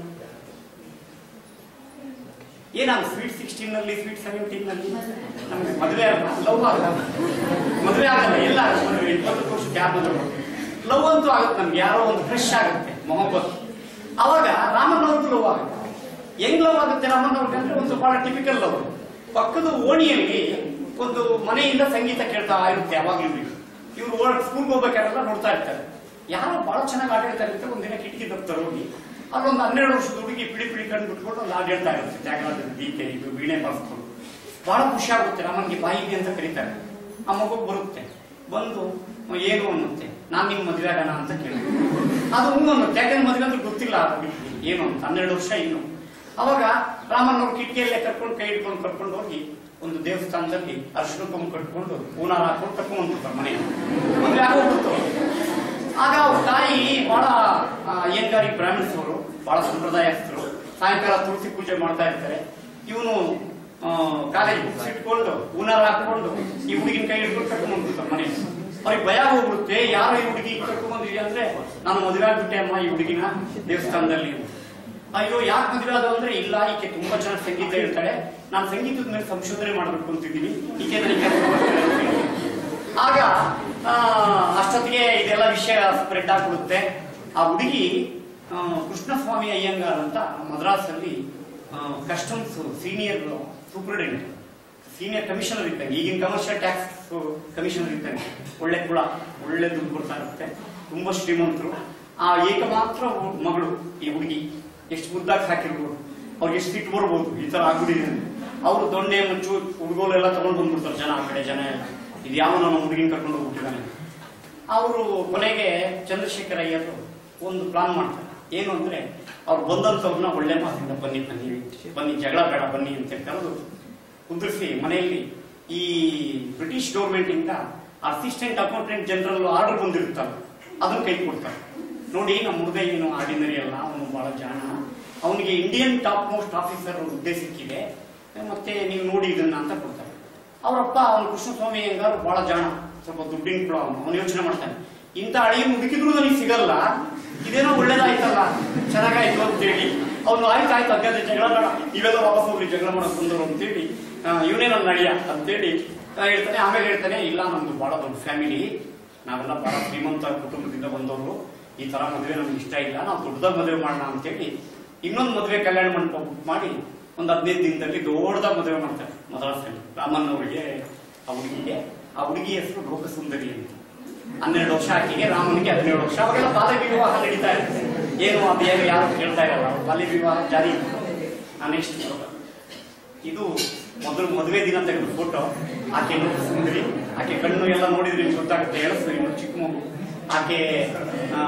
ಏನಾಗ ಸ್ವೀಟ್ ಸಿಕ್ಸ್ಟೀನ್ ನಲ್ಲಿ ಸ್ವೀಟ್ ಸೆವೆಂಟೀನ್ ನಲ್ಲಿ ನಮ್ಗೆ ಮದುವೆ ಆಗಲ್ಲ ಲವ್ ಆಗಲ್ಲ ಮದುವೆ ಆಗಲ್ಲ ಎಲ್ಲ ಮದುವೆ ಇಪ್ಪತ್ತು ವರ್ಷಕ್ಕೆ ಯಾರು ಮದುವೆ ಲವ್ ಅಂತೂ ಆಗುತ್ತೆ ನಮ್ಗೆ ಯಾರೋ ಒಂದು ಫ್ರೆಶ್ ಆಗುತ್ತೆ ಮೊಹಬ್ಬತ್ ಅವಾಗ ರಾಮನ್ ಅವ್ರಿಗೂ ಲವ್ ಆಗುತ್ತೆ ಹೆಂಗ್ ಲವ್ ಆಗುತ್ತೆ ರಾಮನ್ ಅವ್ರಿಗೆ ಅಂದ್ರೆ ಒಂದು ಬಹಳ ಟಿಪಿಕಲ್ ಲವ್ ಪಕ್ಕದ ಓಣಿಯಲ್ಲಿ ಒಂದು ಮನೆಯಿಂದ ಸಂಗೀತ ಕೇಳ್ತಾ ಇರುತ್ತೆ ಯಾವಾಗ್ಲೂ ಇವ್ರು ಸ್ಕೂಲ್ಗೆ ಹೋಗ್ಬೇಕಾದ್ರೆಲ್ಲ ನೋಡ್ತಾ ಇರ್ತಾರೆ ಯಾರೋ ಬಹಳ ಚೆನ್ನಾಗಿ ಆಟ ಹೇಳ್ತಾ ಇರುತ್ತೆ ಒಂದಿನ ಕಿಟಕಿ ದಪ್ತಾರೆ ಹೋಗಿ ಅಲ್ಲೊಂದು ಹನ್ನೆರಡು ವರ್ಷದ ಹುಡುಗಿ ಪಿಳಿ ಪಿಳಿ ಕಂಡು ಬಿಟ್ಕೊಂಡು ಅಲ್ಲಿ ಹಾಡು ಹೇಳ್ತಾ ಇರುತ್ತೆ ತ್ಯಾಗರಾಜನ ಗೀತೆ ಇದು ವೀಣೆ ಬಾರಿಸ್ಕೊಂಡು ಬಹಳ ಖುಷಿ ಆಗುತ್ತೆ ರಾಮನ್ಗೆ ಬಾಯಿಗೆ ಅಂತ ಕರೀತಾರೆ ಆ ಮಗು ಬರುತ್ತೆ ಬಂದು ಏನು ಅನ್ನುತ್ತೆ ನಾನ್ ನಿಮ್ ಮದ್ವೆ ಆಗೋಣ ಅಂತ ಕೇಳಿ ಅದು ಹ್ಞೂ ಅನ್ನುತ್ತೆ ಯಾಕಂದ್ರೆ ಮದ್ವೆ ಅಂದ್ರೆ ಗೊತ್ತಿಲ್ಲ ಆ ಹುಡುಗಿಗೆ ಏನು ಅಂತ ಹನ್ನೆರಡು ವರ್ಷ ಇನ್ನು ಅವಾಗ ರಾಮನ್ ಅವ್ರ ಕಿಟಕಿಯಲ್ಲೇ ಕರ್ಕೊಂಡು ಕೈ ಹಿಡ್ಕೊಂಡು ಕರ್ಕೊಂಡು ಹೋಗಿ ಒಂದು ದೇವಸ್ಥಾನದಲ್ಲಿ ಅರ್ಶಿನ ಕೊಂಬು ಕಟ್ಕೊಂಡು ಹೂನಾರ ಹಾಕೊಂಡು ಕರ್ಕೊಂಡು ಬಂದ್ಬಿಡ್ತಾರೆ ಮನೆಗೆ ಮದ್ವೆ ಆಗೋಗ್ಬಿಡ್ತು ಆಗ ಅವ್ರ ತಾಯಿ ಬಹಳ ಆ, ಅಯ್ಯಂಗಾರಿ ಬ್ರಾಹ್ಮಿಣ್ಸ್ ಅವರು ಬಹಳ ಸಂಪ್ರದಾಯಸ್ಥರು ಸಾಯಂಕಾಲ ತುಳಸಿ ಪೂಜೆ ಮಾಡ್ತಾ ಇರ್ತಾರೆ ಇವನು ಕಾಲೇಜ್ ಬುಕ್ಸ್ ಇಟ್ಕೊಂಡು ಹೂನಾರ ಹಾಕೊಂಡು ಈ ಹುಡುಗಿನ ಕೈ ಹಿಡ್ಕೊಂಡು ಕರ್ಕೊಂಡು ಬಂದ್ಬಿಡ್ತಾರೆ ಮನೆಗೆ ಅವ್ರಿಗೆ ಭಯ ಹೋಗ್ಬಿಡುತ್ತೆ ಯಾರು ಈ ಹುಡುಗಿ ಕರ್ಕೊಂಡು ಬಂದಿದ್ಯಾ ಅಂದ್ರೆ ನಾನು ಮದುವೆ ಆಗ್ಬಿಟ್ಟೆ ಅಮ್ಮ ಈ ಹುಡುಗಿನ ದೇವಸ್ಥಾನದಲ್ಲಿ ಅಯ್ಯೋ ಯಾಕೆ ಮದುವೆ ಅದು ಅಂದ್ರೆ ಇಲ್ಲ ಈಕೆ ತುಂಬಾ ಚೆನ್ನಾಗಿ ಸಂಗೀತ ಹೇಳ್ತಾಳೆ ನಾನು ಸಂಗೀತದ ಮೇಲೆ ಸಂಶೋಧನೆ ಮಾಡ್ಬೇಕು ಅಂತಿದ್ದೀನಿ ಈಕೆ ನನಗೆ ಕೆಲಸ ಮಾಡ್ತಾಳೆ ಅಂತ ಹೇಳಿ. ಆಗ ಆ, ಅಷ್ಟೊತ್ತಿಗೆ ಇದೆಲ್ಲ ವಿಷಯ ಸ್ಪ್ರೆಡ್ ಆಗ್ಬಿಡುತ್ತೆ ಆ ಹುಡುಗಿ ಆ, ಕೃಷ್ಣಸ್ವಾಮಿ ಅಯ್ಯಂಗಾರ್ ಅಂತ ಮದ್ರಾಸಲ್ಲಿ customs senior superintendent senior commissioner ಇದ್ದಂಗೆ ಈಗಿನ ಕಮರ್ಷಿಯಲ್ ಟ್ಯಾಕ್ಸ್ ಕಮಿಷನರ್ ಇದ್ದಂಗೆ ಒಳ್ಳೆ ಕುಳ ಒಳ್ಳೆ ದುಡ್ಡು ಕೊಡ್ತಾ ಇರುತ್ತೆ ತುಂಬಾ ಶ್ರೀಮಂತರು ಆ ಏಕಮಾತ್ರ ಮಗಳು ಈ ಹುಡುಗಿ ಎಷ್ಟು ಮುದ್ದಾಗಿ ಸಾಕಿರ್ಬೋದು ಅವ್ರಿಗೆ ಎಷ್ಟು ಸಿಟ್ಟು ಬರ್ಬೋದು ಈ ತರ ಆಗ್ಬಿಟ್ಟಿದೆ ಅವರು ದೊಣ್ಣೆ ಮುಚ್ಚು ಹುಡುಗರೆಲ್ಲ ತಗೊಂಡು ಬಂದ್ಬಿಡ್ತಾರೆ ಜನ ಆ ಕಡೆ ಜನ ಎಲ್ಲ ಇದು ಯಾವ ನಮ್ಮ ಹುಡುಗಿನ ಕರ್ಕೊಂಡು ಹೋಗ್ಬಿಟ್ಟಿದ್ದಾನೆ ಅವರು ಕೊನೆಗೆ ಚಂದ್ರಶೇಖರ ಅಯ್ಯರು ಒಂದು ಪ್ಲಾನ್ ಮಾಡ್ತಾರೆ ಏನು ಅಂದ್ರೆ ಅವ್ರು ಬಂದಂತವ್ರನ್ನ ಒಳ್ಳೆ ಮಾತಿಂದ ಬನ್ನಿ ಬನ್ನಿ ಬನ್ನಿ ಜಗಳ ಬೇಡ ಬನ್ನಿ ಅಂತ ಕರೆದು ಕುಂದಿರಿಸಿ ಮನೆಯಲ್ಲಿ ಈ ಬ್ರಿಟಿಷ್ ಗೌರ್ಮೆಂಟ್ ಇಂದ ಅಸಿಸ್ಟೆಂಟ್ ಅಕೌಂಟೆಂಟ್ ಜನರಲ್ ಆರ್ಡರ್ ಬಂದಿರುತ್ತಲ್ಲ ಅದನ್ನ ಕೈ ಕೊಡ್ತಾರೆ ನೋಡಿ ನಮ್ಮ ಹುಡುಗ ಏನು ಆರ್ಡಿನರಿ ಅಲ್ಲ ಅವನು ಬಹಳ ಜಾಣ ಅವನಿಗೆ ಇಂಡಿಯನ್ ಟಾಪ್ ಮೋಸ್ಟ್ ಆಫೀಸರ್ ಹುದ್ದೆ ಸಿಕ್ಕಿದೆ ಮತ್ತೆ ನೀವು ನೋಡಿ ಇದನ್ನ ಅಂತ ಕೊಡ್ತಾರೆ ಅವರಪ್ಪ ಅವನು ಕೃಷ್ಣಸ್ವಾಮಿ ಹೆಂಗಾರು ಬಹಳ ಜಾಣ ಸ್ವಲ್ಪ ದುಡ್ಡಿನ ಕೂಡ ಅವನು ಅವನು ಯೋಚನೆ ಮಾಡ್ತಾನೆ ಇಂಥ ಅಳಿಯನ್ನು ಹುಡುಕಿದ್ರು ನನಗೆ ಸಿಗಲ್ಲ ಇದೇನೋ ಒಳ್ಳೇದಾಯ್ತಲ್ಲ ಚೆನ್ನಾಗಾಯ್ತು ಅಂತೇಳಿ ಅವನು ಆಯ್ತು ಆಯ್ತು ಅಜ್ಞಾತ ಜಗಳ ಬೇಡ ಇವೆಲ್ಲ ವಾಪಸ್ ಹೋಗ್ರಿ ಜಗಳ ಮಾಡಕ್ ಬಂದವರು ಅಂತೇಳಿ ಇವನೇ ನನ್ನ ನಡಿಯ ಅಂತೇಳಿ ಆ, ಹೇಳ್ತಾನೆ ಆಮೇಲೆ ಹೇಳ್ತಾನೆ ಇಲ್ಲ ನಮ್ದು ಬಹಳ ದೊಡ್ಡ ಫ್ಯಾಮಿಲಿ ನಾವೆಲ್ಲ ಬಹಳ ಶ್ರೀಮಂತ ಕುಟುಂಬದಿಂದ ಬಂದವರು ಈ ತರ ಮದುವೆ ನಮ್ಗೆ ಇಷ್ಟ ಇಲ್ಲ ನಾವು ದೊಡ್ಡದಾಗ ಮದುವೆ ಮಾಡೋಣ ಅಂತೇಳಿ ಇನ್ನೊಂದು ಮದುವೆ ಕಲ್ಯಾಣ ಮಂಟಪ ಬುಕ್ ಮಾಡಿ ಒಂದು ಹದಿನೈದು ದಿನದಲ್ಲಿ ದೊಡ್ಡದಾಗ ಮದುವೆ ಮಾಡ್ತಾರೆ ಮದ್ರಾಸಲ್ಲಿ ರಾಮನ್ ಅವರಿಗೆ ಆ ಹುಡುಗಿಗೆ ಆ ಹುಡುಗಿ ಹೆಸರು ಲೋಕಸುಂದರಿ ಅಂತ ಹನ್ನೆರಡು ವರ್ಷ ಆಕೆಗೆ ರಾಮನಿಗೆ ಹದಿನೇಳು ವರ್ಷ ಅವಾಗೆಲ್ಲ ಬಾಲ್ಯ ವಿವಾಹ ನಡೀತಾ ಇರುತ್ತೆ ಏನು ಅದು ಏನು ಯಾರು ಕೇಳ್ತಾ ಇರಲ್ಲ ಬಾಲ್ಯ ವಿವಾಹ ಜಾರಿ ನೆಕ್ಸ್ಟ್ ಇದು ಮೊದಲು ಮದುವೆ ದಿನ ತೆಗೆದ ಫೋಟೋ ಆಕೆ ಲೋಕಸುಂದರಿ ಆಕೆ ಕಣ್ಣು ಎಲ್ಲ ನೋಡಿದ್ರೆ ನಿಮ್ಗೆ ಗೊತ್ತಾಗುತ್ತೆ ಎಳಸು ಇನ್ನು ಚಿಕ್ಕ ಮಗು ಆಕೆ ಆ,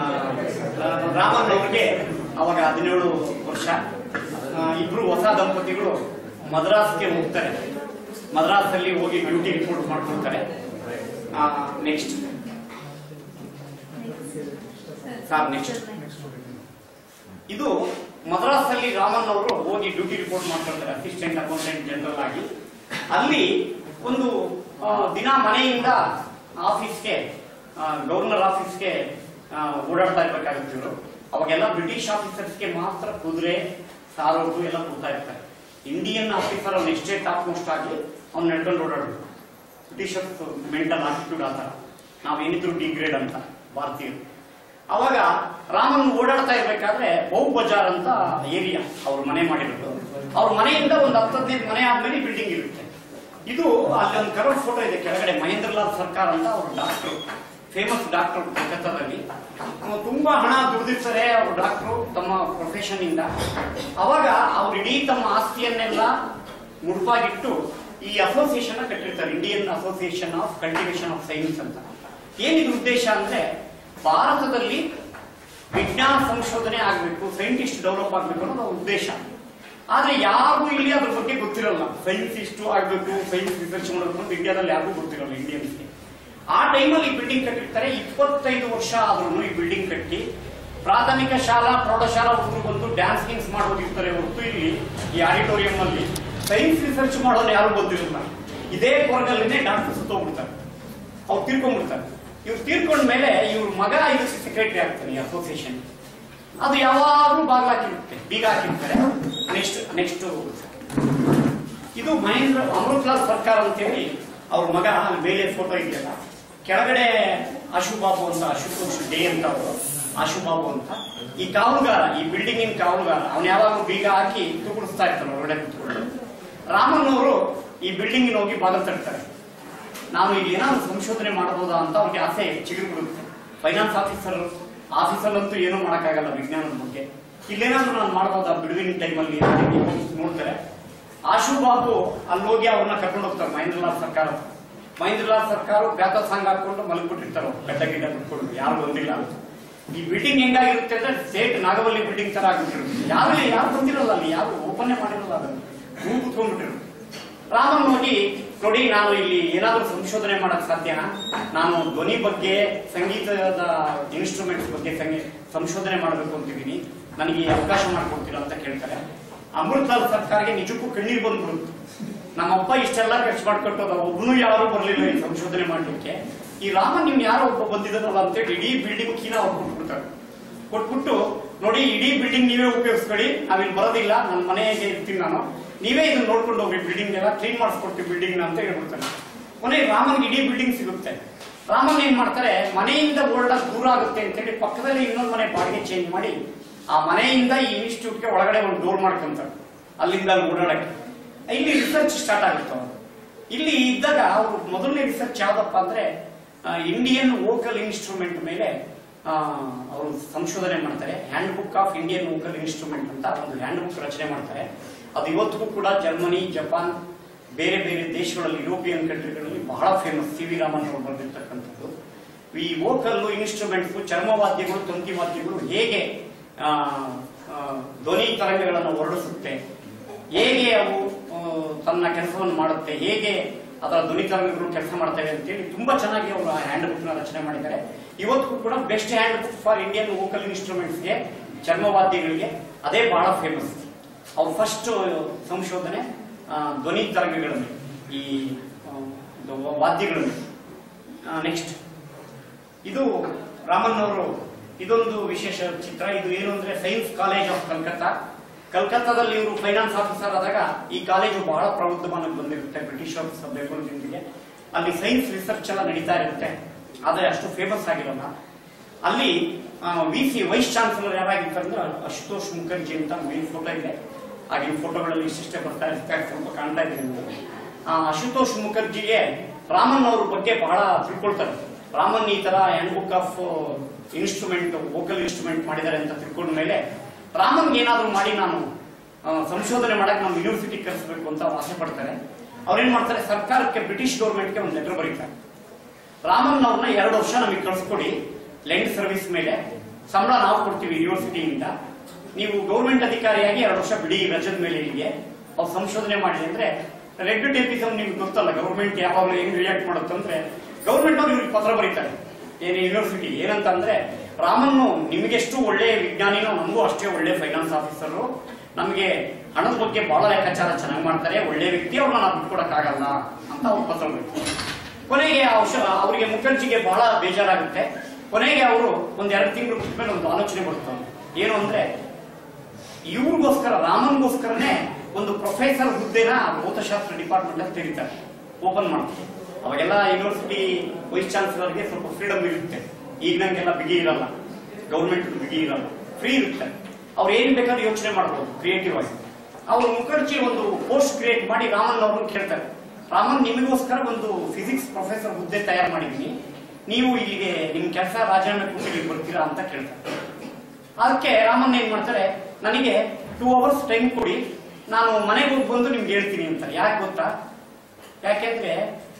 ರಾಮನ್ ಅವ್ರಿಗೆ ಅವಾಗ ಹದಿನೇಳು ವರ್ಷ ಆ, ಇಬ್ರು ಹೊಸ ದಂಪತಿಗಳು ಮದ್ರಾಸ್ಗೆ ಹೋಗ್ತಾರೆ ಮದ್ರಾಸಲ್ಲಿ ಹೋಗಿ ಡ್ಯೂಟಿ ರಿಪೋರ್ಟ್ ಮಾಡ್ಕೊಳ್ತಾರೆ ನೆಕ್ಸ್ಟ್ ಸರ್ ನೆಕ್ಸ್ಟ್ ಇದು ಮದ್ರಾಸಲ್ಲಿ ರಾಮನ್ ಅವರು ಹೋಗಿ ಡ್ಯೂಟಿ ರಿಪೋರ್ಟ್ ಮಾಡ್ಕೊಳ್ತಾರೆ ಅಸಿಸ್ಟೆಂಟ್ ಅಕೌಂಟೆಂಟ್ ಜನರಲ್ ಆಗಿ ಅಲ್ಲಿ ಒಂದು ಆ, ದಿನ ಮನೆಯಿಂದ ಆಫೀಸ್ಗೆ ಗವರ್ನರ್ ಆಫೀಸ್ಗೆ ಆ, ಓಡಾಡ್ತಾ ಇರ್ಬೇಕಾಗುತ್ತೆ ಇವರು ಅವಾಗೆಲ್ಲ ಬ್ರಿಟಿಷ್ ಆಫೀಸರ್ಸ್ಗೆ ಮಾತ್ರ ಕುದುರೆ ಸಾರೋದು ಎಲ್ಲ ಕೊಡ್ತಾ ಇರ್ತಾರೆ ಇಂಡಿಯನ್ ಆಫೀಸರ್ ಅವ್ನು ಎಷ್ಟೇ ಟಾಪ್ ಮೋಸ್ಟ್ ಆಗಿ ಅವ್ನು ನಡ್ಕೊಂಡು ಓಡಾಡಬೇಕು ಬ್ರಿಟಿಷರ್ಸ್ ಮೆಂಟಲ್ ಆಟಿಟ್ಯೂಡ್ ಆ ಥರ ನಾವೇನಿದ್ರು ಡಿಗ್ರೇಡ್ ಅಂತ ಭಾರತೀಯರು ಅವಾಗ ರಾಮನ್ ಓಡಾಡ್ತಾ ಇರ್ಬೇಕಾದ್ರೆ ಬಹು ಬಜಾರ್ ಅಂತ ಏರಿಯಾ ಅವ್ರ ಮನೆ ಮಾಡಿರೋದು ಅವ್ರ ಮನೆಯಿಂದ ಒಂದು ಹತ್ತು ಹದಿನೈದು ಮನೆ ಆದ್ಮೇಲೆ ಬಿಲ್ಡಿಂಗ್ ಇರುತ್ತೆ ಇದು ಅಲ್ಲಿ ಒಂದು ಕರೋಡ್ ಫೋಟೋ ಇದೆ ಕೆಳಗಡೆ ಮಹೇಂದ್ರ ಲಾಲ್ ಸರ್ಕಾರ್ ಅಂತ ಅವ್ರ ಡಾಕ್ಟರ್ ಫೇಮಸ್ ಡಾಕ್ಟರ್ ಕಲ್ಕತ್ತಾದಲ್ಲಿ ಅವ್ರು ತುಂಬಾ ಹಣ ದುಡಿದಿರ್ತಾರೆ ಅವರು ಡಾಕ್ಟರು ತಮ್ಮ ಪ್ರೊಫೆಷನ್ ಇಂದ ಅವಾಗ ಅವ್ರು ಇಡೀ ತಮ್ಮ ಆಸ್ತಿಯನ್ನೆಲ್ಲ ಮುಡುಪಾಗಿಟ್ಟು ಈ ಅಸೋಸಿಯೇಷನ್ ಕಟ್ಟಿರ್ತಾರೆ Indian association of cultivation of science ಅಂತ ಏನಿದು ಉದ್ದೇಶ ಅಂದ್ರೆ ಭಾರತದಲ್ಲಿ ವಿಜ್ಞಾನ ಸಂಶೋಧನೆ ಆಗಬೇಕು ಸೈಂಟಿಸ್ಟ್ ಡೆವಲಪ್ ಆಗಬೇಕು ಅನ್ನೋದು ಅವ್ರ ಉದ್ದೇಶ ಆದ್ರೆ ಯಾರಿಗೂ ಇಲ್ಲಿ ಅದ್ರ ಬಗ್ಗೆ ಗೊತ್ತಿರಲ್ಲ ಸೈನ್ಸಿಸ್ಟ್ ಆಗಬೇಕು ಸೈನ್ಸ್ ರಿಸರ್ಚ್ ಮಾಡಬೇಕು ಅಂತ ಇಂಡಿಯಾದಲ್ಲಿ ಯಾರಿಗೂ ಗೊತ್ತಿರಲ್ಲ ಇಂಡಿಯನ್ಸ್ಗೆ ಆ ಟೈಮಲ್ಲಿ ಈ ಬಿಲ್ಡಿಂಗ್ ಕಟ್ಟಿರ್ತಾರೆ ಇಪ್ಪತ್ತೈದು ವರ್ಷ ಆದ್ರೂ ಈ ಬಿಲ್ಡಿಂಗ್ ಕಟ್ಟಿ ಪ್ರಾಥಮಿಕ ಶಾಲಾ ಪ್ರೌಢಶಾಲಾ ಹುಡುಗರು ಬಂದು ಡ್ಯಾನ್ಸ್ ಗಿನ್ಸ್ ಮಾಡೋದಿರ್ತಾರೆ ಹೊರತು ಇಲ್ಲಿ ಈ ಆಡಿಟೋರಿಯಂ ಅಲ್ಲಿ ಸೈನ್ಸ್ ರಿಸರ್ಚ್ ಮಾಡೋರು ಯಾರು ಗೊತ್ತಿರಲ್ಲ ಇದೇ ಕೊರಗಲ್ಲಿನೇ ಡಾಕ್ಟರ್ ಸುತ್ತೋಗ್ಬಿಡ್ತಾರೆ ಅವ್ರು ತೀರ್ಕೊಂಡ್ಬಿಡ್ತಾರೆ ಇವ್ರು ತೀರ್ಕೊಂಡ ಮೇಲೆ ಇವ್ರ ಮಗ ಇದಕ್ಕೆ ಸೆಕ್ರೆಟರಿ ಆಗ್ತಾನೆ ಈ ಅಸೋಸಿಯೇಷನ್ ಅದು ಯಾವಾಗಲೂ ಬಾಗಿಲು ಹಾಕಿರುತ್ತೆ ಬೀಗ ಹಾಕಿರ್ತಾರೆ ನೆಕ್ಸ್ಟ್ ನೆಕ್ಸ್ಟ್ ಇದು ಮಹೇಂದ್ರ ಅಮೃತ್ಲಾಲ್ ಸರ್ಕಾರ ಅಂತೇಳಿ ಅವ್ರ ಮಗ ಅಲ್ಲಿ ಮೇಲೆ ಫೋಟೋ ಇದೆಯಲ್ಲ ಕೆಳಗಡೆ ಆಶುಬಾಬು ಅಂತ ಅಶುತೋಷ್ ಡೇ ಅಂತ ಅವರು ಆಶುಬಾಬು ಅಂತ ಈ ಕಾವಲುಗಾರ ಈ ಬಿಲ್ಡಿಂಗಿನ ಕಾವಲುಗಾರ ಅವ್ನು ಯಾವಾಗಲೂ ಬೀಗ ಹಾಕಿ ತುಗುಡಿಸ್ತಾ ಇರ್ತಾನೆ ಹೊರಗಡೆ ಕುತ್ಕೊಂಡು ರಾಮನ್ ಅವರು ಈ ಬಿಲ್ಡಿಂಗಿನ ಹೋಗಿ ಬಾಗಿಲು ತರ್ತಾರೆ ನಾನು ಇಲ್ಲಿ ಏನಾದ್ರು ಸಂಶೋಧನೆ ಮಾಡಬಹುದಾ ಅಂತ ಅವ್ರಿಗೆ ಆಸೆ ಚಿಗುರು ಬಿಡುತ್ತೆ ಫೈನಾನ್ಸ್ ಆಫೀಸರ್ ಆಫೀಸಲ್ಲಂತೂ ಏನೂ ಮಾಡೋಕ್ಕಾಗಲ್ಲ ವಿಜ್ಞಾನದ ಬಗ್ಗೆ ಇಲ್ಲೇನಾದ್ರೂ ನಾನು ಮಾಡ್ಬೋದಾ ಬಿಡುವಿನ ಟೈಮಲ್ಲಿ ನೋಡ್ತಾರೆ ಆಶು ಬಾಬು ಅಲ್ಲಿ ಹೋಗಿ ಅವ್ರನ್ನ ಕರ್ಕೊಂಡು ಹೋಗ್ತಾರೆ ಮಹೇಂದ್ರಲಾಲ್ ಸರ್ಕಾರ ಮಹೇಂದ್ರಲಾಲ್ ಸರ್ಕಾರ ಬ್ಯಾತ ಸಾಂಗ್ ಹಾಕೊಂಡು ಮಲಗ್ಬಿಟ್ಟಿರ್ತಾರೆ ಅವ್ರು ಗಡ್ಡ ಗಿಡ್ಡ ಬಿಟ್ಕೊಂಡು ಯಾರು ಬಂದಿಲ್ಲ ಅಂತ ಈ ಬಿಲ್ಡಿಂಗ್ ಹೆಂಗಾಗಿರುತ್ತೆ ಅಂದ್ರೆ ಸೇಟ್ ನಾಗವಲ್ಲಿ ಬಿಲ್ಡಿಂಗ್ ತರ ಆಗ್ಬಿಟ್ಟಿರುತ್ತೆ ಯಾರು ಯಾರು ಬಂದಿರಲ್ಲ ಅಲ್ಲಿ ಯಾರು ಓಪನ್ ಮಾಡಿರಲ್ಲ ಅದನ್ನು ಹೂ ಕುತ್ಕೊಂಡ್ಬಿಟ್ಟಿರುತ್ತೆ ರಾಮನ್ ಹೋಗಿ ನೋಡಿ ನಾನು ಇಲ್ಲಿ ಏನಾದರೂ ಸಂಶೋಧನೆ ಮಾಡಕ್ ಸಾಧ್ಯನಾ ನಾನು ಧ್ವನಿ ಬಗ್ಗೆ ಸಂಗೀತದ ಇನ್ಸ್ಟ್ರೂಮೆಂಟ್ಸ್ ಬಗ್ಗೆ ಸಂಗೀ- ಸಂಶೋಧನೆ ಮಾಡಬೇಕು ಅಂತಿದ್ದೀನಿ ನನಗೆ ಅವಕಾಶ ಮಾಡ್ಕೊಡ್ತೀರಾ ಅಂತ ಕೇಳ್ತಾರೆ ಅಮೃತಲಾಲ್ ಸರ್ಕಾರಕ್ಕೆ ನಿಜಕ್ಕೂ ಕಣ್ಣೀರು ಬಂದ್ಬಿಡುತ್ತೆ ನಮ್ಮಪ್ಪ ಇಷ್ಟೆಲ್ಲ ಖರ್ಚು ಮಾಡ್ಕೊಟ್ಟದ ಒಬ್ಬನು ಯಾರು ಬರಲಿಲ್ಲ ಈ ಸಂಶೋಧನೆ ಮಾಡ್ಲಿಕ್ಕೆ ಈ ರಾಮನ್ ನಿಮ್ ಯಾರೋ ಒಬ್ಬ ಬಂದಿದ್ದಾರಲ್ಲ ಅಂತೇಳಿ ಇಡೀ ಬಿಲ್ಡಿಂಗ್ ಕೀನ ಅವ್ರು ಕೊಟ್ಬಿಡ್ತಾರೆ ಕೊಟ್ಬಿಟ್ಟು ನೋಡಿ ಇಡೀ ಬಿಲ್ಡಿಂಗ್ ನೀವೇ ಉಪಯೋಗಿಸ್ಕೊಳ್ಳಿ ನಾವಿಲ್ಲಿ ಬರೋದಿಲ್ಲ ನನ್ನ ಮನೆಗೆ ಇರ್ತೀನಿ ನಾನು ನೀವೇ ಇದನ್ನ ನೋಡ್ಕೊಂಡು ಹೋಗಿ ಬಿಲ್ಡಿಂಗ್ ಎಲ್ಲ ಕ್ಲೀನ್ ಮಾಡಿಸ್ಕೊಡ್ತೀವಿ ಬಿಲ್ಡಿಂಗ್ ಅಂತ ಹೇಳ್ಬಿಡ್ತಾನೆ ಕೊನೆಗೆ ರಾಮನ್ಗೆ ಇಡೀ ಬಿಲ್ಡಿಂಗ್ ಸಿಗುತ್ತೆ ರಾಮನ್ ಏನ್ ಮಾಡ್ತಾರೆ ಮನೆಯಿಂದ ಓಡಾಡ ದೂರ ಆಗುತ್ತೆ ಅಂತೇಳಿ ಪಕ್ಕದಲ್ಲಿ ಇನ್ನೊಂದು ಮನೆ ಬಾಡಿಗೆ ಚೇಂಜ್ ಮಾಡಿ ಆ ಮನೆಯಿಂದ ಈ ಇನ್ಸ್ಟಿಟ್ಯೂಟ್ಗೆ ಒಳಗಡೆ ಒಂದು ಡೋರ್ ಮಾಡ್ಕೊಂತಾರೆ ಅಲ್ಲಿಂದ ಅಲ್ಲಿ ಓಡಾಡಕ್ಕೆ ಇಲ್ಲಿ ರಿಸರ್ಚ್ ಸ್ಟಾರ್ಟ್ ಆಗುತ್ತೆ ಅವ್ರು ಇಲ್ಲಿ ಇದ್ದಾಗ ಅವರು ಮೊದಲನೇ ರಿಸರ್ಚ್ ಯಾವ್ದಪ್ಪ ಅಂದ್ರೆ ಇಂಡಿಯನ್ ವೋಕಲ್ ಇನ್ಸ್ಟ್ರೂಮೆಂಟ್ ಮೇಲೆ ಆ, ಅವರು ಸಂಶೋಧನೆ ಮಾಡ್ತಾರೆ handbook of Indian vocal instrument ಅಂತ ಒಂದು ಹ್ಯಾಂಡ್ ಬುಕ್ ರಚನೆ ಮಾಡ್ತಾರೆ ಅದು ಇವತ್ತಿಗೂ ಕೂಡ ಜರ್ಮನಿ ಜಪಾನ್ ಬೇರೆ ಬೇರೆ ದೇಶಗಳಲ್ಲಿ ಯುರೋಪಿಯನ್ ಕಂಟ್ರಿಗಳಲ್ಲಿ ಬಹಳ ಫೇಮಸ್ ಸಿ ವಿ ರಾಮನ್ ಅವರು ಬರೆದಿರ್ತಕ್ಕಂಥದ್ದು ಈ ವೋಕಲ್ ಇನ್ಸ್ಟ್ರೂಮೆಂಟ್ಸ್ ಚರ್ಮವಾದ್ಯಗಳು ತಂತಿವಾದ್ಯಗಳು ಹೇಗೆ ಆ, ಆ, ಧ್ವನಿ ತರಂಗಗಳನ್ನು ಹೊರಡಿಸುತ್ತೆ ಹೇಗೆ ಅವು ಆ, ತನ್ನ ಕೆಲಸವನ್ನು ಮಾಡುತ್ತೆ ಹೇಗೆ ಅದರ ಧ್ವನಿ ತರಂಗಗಳು ಕೆಲಸ ಮಾಡ್ತವೆ ಅಂತೇಳಿ ತುಂಬಾ ಚೆನ್ನಾಗಿ ಅವರು ಹ್ಯಾಂಡ್ ಬುಕ್ ನ ರಚನೆ ಮಾಡಿದ್ದಾರೆ ಇವತ್ತಿಗೂ ಕೂಡ best handbook for Indian vocal ಇನ್ಸ್ಟ್ರೂಮೆಂಟ್ಸ್ಗೆ ಚರ್ಮವಾದ್ಯಗಳಿಗೆ ಅದೇ ಬಹಳ ಫೇಮಸ್ ಅವ್ರ ಫಸ್ಟ್ ಸಂಶೋಧನೆ ಆ, ಧ್ವನಿ ತರಂಗಗಳಲ್ಲಿ ಈ ಆ, ಇದು ವಾದ್ಯಗಳಲ್ಲಿ ನೆಕ್ಸ್ಟ್ ಇದು ರಾಮನ್ ಅವರು ಇದೊಂದು ವಿಶೇಷ ಚಿತ್ರ ಇದು ಏನು ಅಂದ್ರೆ ಸೈನ್ಸ್ ಕಾಲೇಜ್ ಆಫ್ ಕಲ್ಕತ್ತಾ ಕಲ್ಕತ್ತಾದಲ್ಲಿ ಇವರು ಫೈನಾನ್ಸ್ ಆಫೀಸರ್ ಆದಾಗ ಈ ಕಾಲೇಜು ಬಹಳ ಪ್ರಬುದ್ಧಮಾನಕ್ಕೆ ಬಂದಿರುತ್ತೆ ಬ್ರಿಟಿಷ್ ಬೆಂಗಳೂರಿನೊಂದಿಗೆ ಅಲ್ಲಿ ಸೈನ್ಸ್ ರಿಸರ್ಚ್ ಎಲ್ಲ ನಡೀತಾ ಇರುತ್ತೆ ಆದ್ರೆ ಅಷ್ಟು ಫೇಮಸ್ ಆಗಿರಲ್ಲ ಅಲ್ಲಿ ವಿ ಸಿ ವೈಸ್ ಚಾನ್ಸಲರ್ ಯಾರಾಗಿರ್ತಾರೆ ಅಂದ್ರೆ ಅಶುತೋಷ್ ಮುಖರ್ಜಿ ಅಂತ ಮೇನ್ ಫೋಟೋ ಇದೆ ಆಗಿನ ಫೋಟೋಗಳಲ್ಲಿ ಇಷ್ಟಿಷ್ಟೇ ಬರ್ತಾ ಇರ್ತಾರೆ ಸ್ವಲ್ಪ ಕಾಣ್ತಾ ಇದೆ ನಿಮ್ಗೆ. ಆ ಅಶುತೋಷ್ ಮುಖರ್ಜಿಗೆ ರಾಮನ್ ಅವ್ರ ಬಗ್ಗೆ ಬಹಳ ತಿಳ್ಕೊಳ್ತಾರೆ ರಾಮನ್ ಈ ತರ handbook of instrument vocal instrument ಮಾಡಿದ್ದಾರೆ ಅಂತ ತಿಳ್ಕೊಂಡ ಮೇಲೆ ರಾಮನ್ಗೆ ಏನಾದ್ರು ಮಾಡಿ ನಾನು ಆ, ಸಂಶೋಧನೆ ಮಾಡಕ್ ನಮ್ಮ ಯೂನಿವರ್ಸಿಟಿ ಕರೆಸಬೇಕು ಅಂತ ಅವ್ರು ಆಸೆ ಪಡ್ತಾರೆ ಅವ್ರೇನ್ ಮಾಡ್ತಾರೆ ಸರ್ಕಾರಕ್ಕೆ ಬ್ರಿಟಿಷ್ ಗೌರ್ಮೆಂಟ್ಗೆ ಒಂದು ಲೆಟರ್ ಬರೀತಾರೆ ರಾಮನ್ ಅವ್ರನ್ನ ಎರಡು ವರ್ಷ ನಮಗೆ ಕಳಿಸ್ಕೊಡಿ ಲ್ಯಾಂಡ್ ಸರ್ವಿಸ್ ಮೇಲೆ ಸಂಬಳ ನಾವು ಕೊಡ್ತೀವಿ ಯೂನಿವರ್ಸಿಟಿಯಿಂದ ನೀವು ಗೌರ್ಮೆಂಟ್ ಅಧಿಕಾರಿಯಾಗಿ ಎರಡು ವರ್ಷ ಬಿಡಿ ರಜದ ಮೇಲೆ ಹೀಗೆ ಅವ್ರು ಸಂಶೋಧನೆ ಮಾಡಿ ಅಂದ್ರೆ ರೆಡ್ ಟೇಪಿಸಮ್ ನಿಮ್ಗೆ ಗೊತ್ತಲ್ಲ ಗೌರ್ಮೆಂಟ್ ಯಾವಾಗಲೂ ಹೆಂಗ್ ರಿಯಾಕ್ಟ್ ಮಾಡುತ್ತೆ ಅಂದ್ರೆ ಗೌರ್ಮೆಂಟ್ ಅವ್ರು ಇವ್ರಿಗೆ ಪತ್ರ ಬರೀತಾರೆ ಏನೇ ಯೂನಿವರ್ಸಿಟಿ ಏನಂತ ಅಂದ್ರೆ ರಾಮನ್ನು ನಿಮಗೆಷ್ಟು ಒಳ್ಳೆ ವಿಜ್ಞಾನಿನೋ ನಮಗೂ ಅಷ್ಟೇ ಒಳ್ಳೆ ಫೈನಾನ್ಸ್ ಆಫೀಸರು ನಮಗೆ ಹಣದ ಬಗ್ಗೆ ಬಹಳ ಲೆಕ್ಕಾಚಾರ ಚೆನ್ನಾಗಿ ಮಾಡ್ತಾರೆ ಒಳ್ಳೆ ವ್ಯಕ್ತಿ ಅವ್ರನ್ನ ನಾವು ಬಿಟ್ಕೊಡಕ್ಕಾಗಲ್ಲ ಅಂತ ಅವ್ರು ಪತ್ರ ಬರೀತಾರೆ ಕೊನೆಗೆ ಆ ಔಷ ಅವರಿಗೆ ಮುಖರ್ಜಿಗೆ ಬಹಳ ಬೇಜಾರಾಗುತ್ತೆ ಕೊನೆಗೆ ಅವರು ಒಂದ್ ಎರಡು ತಿಂಗಳು ಮೇಲೆ ಒಂದು ಆಲೋಚನೆ ಬರುತ್ತೆ ಏನು ಅಂದ್ರೆ ಇವ್ರಿಗೋಸ್ಕರ ರಾಮನ್ಗೋಸ್ಕರನೇ ಒಂದು ಪ್ರೊಫೆಸರ್ ಹುದ್ದೆನ ಭೌತಶಾಸ್ತ್ರ ಡಿಪಾರ್ಟ್ಮೆಂಟ್ ಅಲ್ಲಿ ತೆರೀತಾರೆ ಓಪನ್ ಮಾಡ್ತಾರೆ ಅವಾಗೆಲ್ಲ ಯೂನಿವರ್ಸಿಟಿ ವೈಸ್ ಚಾನ್ಸಲರ್ಗೆ ಸ್ವಲ್ಪ ಫ್ರೀಡಮ್ ಇರುತ್ತೆ ಈಗ ನಂಗೆಲ್ಲ ಬಿಗಿ ಇರಲ್ಲ ಗೌರ್ಮೆಂಟ್ ಬಿಗಿ ಇರಲ್ಲ ಫ್ರೀ ಇರುತ್ತೆ ಅವ್ರು ಏನ್ ಬೇಕಾದ್ರೂ ಯೋಚನೆ ಮಾಡ್ಬೋದು ಕ್ರಿಯೇಟಿವ್ ಆಗಿ ಅವರು ಮುಖರ್ಜಿ ಒಂದು ಪೋಸ್ಟ್ ಕ್ರಿಯೇಟ್ ಮಾಡಿ ರಾಮನ್ ಅವ್ರನ್ನ ಕೇಳ್ತಾರೆ ರಾಮನ್ ನಿಮಗೋಸ್ಕರ ಒಂದು ಫಿಸಿಕ್ಸ್ ಪ್ರೊಫೆಸರ್ ಹುದ್ದೆ ತಯಾರು ಮಾಡಿದ್ದೀನಿ ನೀವು ಇಲ್ಲಿಗೆ ನಿಮ್ ಕೆಲಸ ರಾಜೀನಾಮೆ ಕೊಟ್ಟು ಇಲ್ಲಿಗೆ ಬರ್ತೀರಾ ಅಂತ ಕೇಳ್ತಾರೆ ಅದಕ್ಕೆ ರಾಮಣ್ಣ ಏನ್ ಮಾಡ್ತಾರೆ ನನಗೆ ಟೂ ಅವರ್ಸ್ ಟೈಮ್ ಕೊಡಿ ನಾನು ಮನೆಗೆ ಹೋಗಿ ಬಂದು ನಿಮ್ಗೆ ಹೇಳ್ತೀನಿ ಅಂತ ಯಾಕೆ ಗೊತ್ತಾ ಯಾಕೆಂದ್ರೆ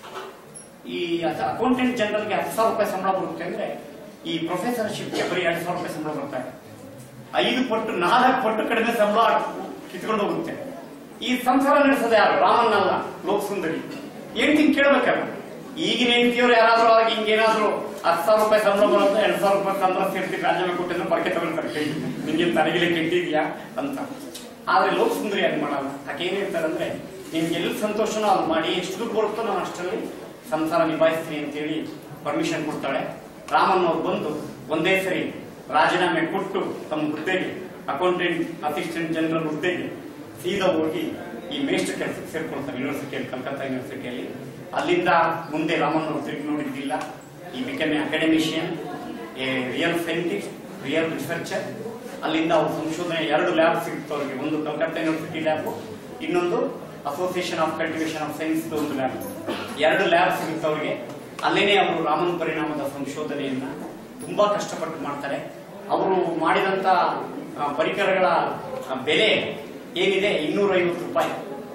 ಈ ಅಕೌಂಟೆಂಟ್ ಜನರಲ್ಗೆ ಹತ್ತು ಸಾವಿರ ರೂಪಾಯಿ ಸಂಬಳ ಬರುತ್ತೆ ಅಂದ್ರೆ ಈ ಪ್ರೊಫೆಸರ್ಶಿಪ್ಗೆ ಬರೀ ಎರಡು ಸಾವಿರ ರೂಪಾಯಿ ಸಂಬಳ ಬರ್ತಾ ಇದೆ ಐದು ಪಟ್ಟು ನಾಲ್ಕು ಪಟ್ಟು ಕಡಿಮೆ ಸಂಬಳ ಕಿತ್ಕೊಂಡು ಹೋಗುತ್ತೆ ಈ ಸಂಸಾರ ನಡೆಸೋದು ಯಾರು ರಾಮನ್ನಲ್ಲ ಲೋಕಸುಂದರಿ ಹೆಂಡ್ತಿನ್ ಕೇಳ್ಬೇಕಲ್ಲ ಈಗಿನ ಹೆಂಡತಿಯವ್ರು ಯಾರಾದ್ರೂ ಆಗಿ ಹಿಂಗೇನಾದ್ರೂ ಹತ್ತು ಸಾವಿರ ರೂಪಾಯಿ ಸಂಬಳ ಬರುತ್ತೆ ಎರಡ್ ಸಾವಿರ ರೂಪಾಯಿ ಸಂಬಳ ಸೇರ್ತಿ ರಾಜೀನಾಮೆ ಕೊಟ್ಟಿದ್ರೆ ಬರ್ಕೆ ತಗೊಳ್ತಾರೆ ಕೈ ನಿಂಗೆ ತಲೆಗಿಲೆ ಕೆಟ್ಟಿದ್ಯಾ ಅಂತ ಆದ್ರೆ ಲೋಕಸುಂದರಿ ಯಾಕೆ ಮಾಡಲ್ಲ ಆಕೆ ಏನ್ ಹೇಳ್ತಾರೆ ಅಂದ್ರೆ ನಿಮ್ಗೆ ಎಲ್ಲಿ ಸಂತೋಷನೋ ಅದು ಮಾಡಿ ಎಷ್ಟು ದುಡ್ಡು ಬರುತ್ತೋ ನಾನು ಅಷ್ಟರಲ್ಲಿ ಸಂಸಾರ ನಿಭಾಯಿಸ್ತೀನಿ ಅಂತೇಳಿ ಪರ್ಮಿಷನ್ ಕೊಡ್ತಾಳೆ ರಾಮನ್ ಅವ್ರು ಬಂದು ಒಂದೇ ಸರಿ ರಾಜೀನಾಮೆ ಕೊಟ್ಟು ತಮ್ಮ ಹುದ್ದೆಗೆ ಅಕೌಂಟೆಂಟ್ ಅಸಿಸ್ಟೆಂಟ್ ಜನರಲ್ ಹುದ್ದೆಗೆ ಸೀದಾ ಹೋಗಿ ಈ ಮೇಸ್ಟ್ ಕೆಲಸಕ್ಕೆ ಸೇರ್ಕೊಳ್ತಾರೆ ಯೂನಿವರ್ಸಿಟಿಯಲ್ಲಿ ಕಲ್ಕತ್ತಾ ಯೂನಿವರ್ಸಿಟಿಯಲ್ಲಿ ಅಲ್ಲಿಂದ ಮುಂದೆ ರಾಮನ್ ಅವರು ತಿರುಗಿ ನೋಡಿದ್ದಿಲ್ಲ ಈ become academician a real scientist real researcher ಅಲ್ಲಿಂದ ಅವ್ರ ಸಂಶೋಧನೆ ಎರಡು ಲ್ಯಾಬ್ ಸಿಗುತ್ತೆ ಅವ್ರಿಗೆ ಒಂದು ಕಲ್ಕತ್ತಾ ಯೂನಿವರ್ಸಿಟಿ ಲ್ಯಾಬ್ ಇನ್ನೊಂದು association of cultivation of science ಒಂದು ಲ್ಯಾಬ್ ಎರಡು ಲ್ಯಾಬ್ ಸಿಗುತ್ತೆ ಅವ್ರಿಗೆ ಅಲ್ಲೇನೆ ಅವರು ರಾಮನ್ ಪರಿಣಾಮದ ಸಂಶೋಧನೆಯನ್ನ ತುಂಬಾ ಕಷ್ಟಪಟ್ಟು ಮಾಡ್ತಾರೆ ಅವರು ಮಾಡಿದಂತ ಆ, ಪರಿಕರಗಳ ಆ, ಬೆಲೆ ಏನಿದೆ ಇನ್ನೂರ ಐವತ್ತು ರೂಪಾಯಿ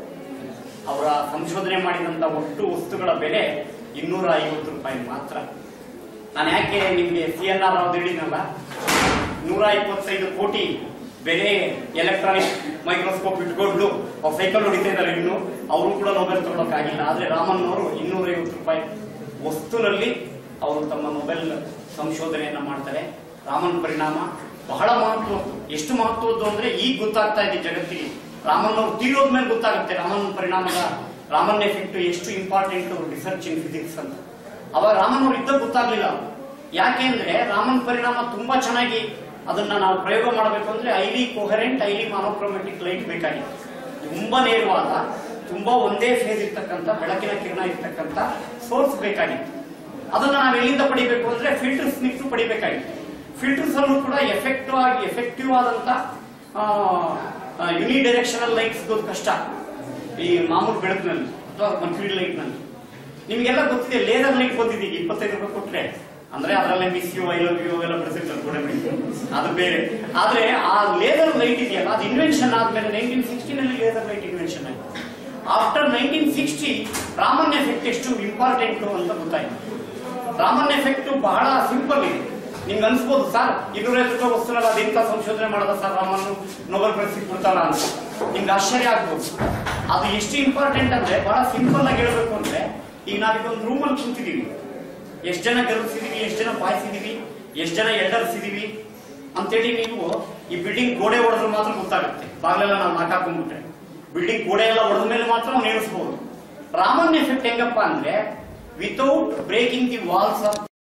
ಅವರ ಸಂಶೋಧನೆ ಮಾಡಿದಂತ ಒಟ್ಟು ವಸ್ತುಗಳ ಬೆಲೆ ಇನ್ನೂರ ಐವತ್ತು ರೂಪಾಯಿ ಮಾತ್ರ ನಾನು ಯಾಕೆ ನಿಮ್ಗೆ ಸಿ ಎನ್ ಆರ್ ಅವ್ರು ಹೇಳಿದ್ನಲ್ಲ ನೂರ ಇಪ್ಪತ್ತೈದು ಕೋಟಿ ಬೆಲೆ ಎಲೆಕ್ಟ್ರಾನಿಕ್ ಮೈಕ್ರೋಸ್ಕೋಪ್ ಇಟ್ಕೊಂಡು ಅವ್ರು ಸೈಕಲ್ ಹೊಡಿತಾ ಇದ್ದಾರೆ ಇನ್ನು ಅವರು ಕೂಡ ನೊಬೆಲ್ ತಗೊಳಕ್ಕಾಗಿಲ್ಲ ಆದ್ರೆ ರಾಮನ್ ಅವರು ಇನ್ನೂರ ಐವತ್ತು ರೂಪಾಯಿ ವಸ್ತುನಲ್ಲಿ ಅವರು ತಮ್ಮ ನೊಬೆಲ್ ಸಂಶೋಧನೆಯನ್ನ ಮಾಡ್ತಾರೆ ರಾಮನ್ ಪರಿಣಾಮ ಬಹಳ ಮಹತ್ವದ್ದು ಎಷ್ಟು ಮಹತ್ವದ್ದು ಅಂದ್ರೆ ಈಗ ಗೊತ್ತಾಗ್ತಾ ಇದೆ ಜಗತ್ತಿಗೆ ರಾಮನ್ ಅವರು ತೀರೋದ್ಮೇಲೆ ಗೊತ್ತಾಗುತ್ತೆ ರಾಮನ್ ಪರಿಣಾಮದ ರಾಮನ್ ಎಫೆಕ್ಟ್ ಎಷ್ಟು ಇಂಪಾರ್ಟೆಂಟ್ ರಿಸರ್ಚ್ ಇನ್ ಫಿಸಿಕ್ಸ್ ಅಂತ ಅವಾಗ ರಾಮನ್ ಅವ್ರು ಇದ್ದಾಗ ಗೊತ್ತಾಗ್ಲಿಲ್ಲ ಯಾಕೆ ಅಂದ್ರೆ ರಾಮನ್ ಪರಿಣಾಮ ತುಂಬಾ ಚೆನ್ನಾಗಿ ಅದನ್ನ ನಾವು ಪ್ರಯೋಗ ಮಾಡಬೇಕು ಅಂದ್ರೆ ಐಲಿ ಕೊಹರೆಂಟ್ ಐಲಿ ಮಾನೋಕ್ರೋಮೆಟಿಕ್ ಲೈಟ್ ಬೇಕಾಗಿತ್ತು ತುಂಬಾ ನೇರವಾದ ತುಂಬಾ ಒಂದೇ ಫೇಸ್ ಇರ್ತಕ್ಕಂಥ ಬೆಳಕಿನ ಕಿರಣ ಇರ್ತಕ್ಕಂಥ ಸೋರ್ಸ್ ಬೇಕಾಗಿತ್ತು ಅದನ್ನ ನಾವು ಎಲ್ಲಿಂದ ಪಡಿಬೇಕು ಅಂದ್ರೆ ಫಿಲ್ಟರ್ಸ್ ನಿಟ್ಟು ಪಡಿಬೇಕಾಗಿತ್ತು ಫಿಲ್ಟರ್ಸ್ ಅಲ್ಲೂ ಕೂಡ ಎಫೆಕ್ಟಿವ್ ಆಗಿ ಎಫೆಕ್ಟಿವ್ ಆದಂತ ಯುನಿ ಡೈರೆಕ್ಷನಲ್ ಲೈಟ್ ಸಿಗೋದು ಕಷ್ಟ ಈ ಮಾಮೂಲು ಬೆಳಕಿನಲ್ಲಿ ಅಥವಾ ಮರ್ಕ್ಯೂರಿ ಲೈಟ್ ನಲ್ಲಿ ನಿಮ್ಗೆಲ್ಲ ಗೊತ್ತಿದೆ ಲೇಸರ್ ಲೈಟ್ ಬಂದಿದೆ ಈಗ ಇಪ್ಪತ್ತೈದು ರೂಪಾಯಿ ಕೊಟ್ರೆ ಅಂದ್ರೆ ಅದರಲ್ಲೇ miss you I love you ಎಲ್ಲ ಬರ್ಸಿರ್ತಾರೆ ಕೂಡ ಅದು ಬೇರೆ ಆದ್ರೆ ಆ ಲೇಸರ್ ಲೈಟ್ ಇದೆಯಲ್ಲ ಅದು ಇನ್ವೆನ್ಷನ್ ಆದ್ಮೇಲೆ ನೈನ್ಟೀನ್ ಸಿಕ್ಸ್ಟಿನಲ್ಲಿ ಲೇಸರ್ ಲೈಟ್ ಇನ್ವೆನ್ಷನ್ ಆಯ್ತು after nineteen sixty Raman effect ಎಷ್ಟು ಇಂಪಾರ್ಟೆಂಟ್ ಅಂತ ಗೊತ್ತಾಯ್ತು ರಾಮನ್ ಎಫೆಕ್ಟ್ ಬಹಳ ಸಿಂಪಲ್ ಇದೆ ನಿಮ್ಗೆ ಅನ್ಸ್ಬೋದು ಸರ್ ಇನ್ನೂರೈವತ್ತು ರೂಪಾಯಿ ವಸ್ತುನಲ್ಲ ಅದೆಂತ ಸಂಶೋಧನೆ ಮಾಡೋದ ಸರ್ ರಾಮನ್ ನೊಬೆಲ್ ಪ್ರೈಸ್ ಕೊಡ್ತಾರ ಅಂತ ನಿಮ್ಗೆ ಆಶ್ಚರ್ಯ ಆಗ್ಬೋದು ಅದು ಎಷ್ಟು ಇಂಪಾರ್ಟೆಂಟ್ ಅಂದ್ರೆ ಬಹಳ ಸಿಂಪಲ್ ಆಗಿ ಹೇಳ್ಬೇಕು ಅಂದ್ರೆ ಈಗ ನಾವೀಗೊಂದು ರೂಮ್ ಅಲ್ಲಿ ಕುಂತಿದೀವಿ ಎಷ್ಟು ಜನ ಗರ್ಲ್ಸ್ ಇದೀವಿ ಎಷ್ಟು ಜನ ಬಾಯ್ಸ್ ಇದೀವಿ ಎಷ್ಟು ಜನ ಎಲ್ಡರ್ಸ್ ಇದೀವಿ ಅಂತೇಳಿ ನೀವು ಈ ಬಿಲ್ಡಿಂಗ್ ಗೋಡೆ ಹೊಡೆದ್ರೆ ಮಾತ್ರ ಗೊತ್ತಾಗುತ್ತೆ ಬಾಗ್ಲೆಲ್ಲ ನಾವು ನಾಕಾಕೊಂಡ್ಬಿಟ್ರೆ ಬಿಲ್ಡಿಂಗ್ ಗೋಡೆ ಎಲ್ಲ ಹೊಡೆದ ಮೇಲೆ ಮಾತ್ರ ನಾವು ನೇರಿಸಬಹುದು ರಾಮನ್ ಎಫೆಕ್ಟ್ ಹೆಂಗಪ್ಪ ಅಂದ್ರೆ without breaking the walls of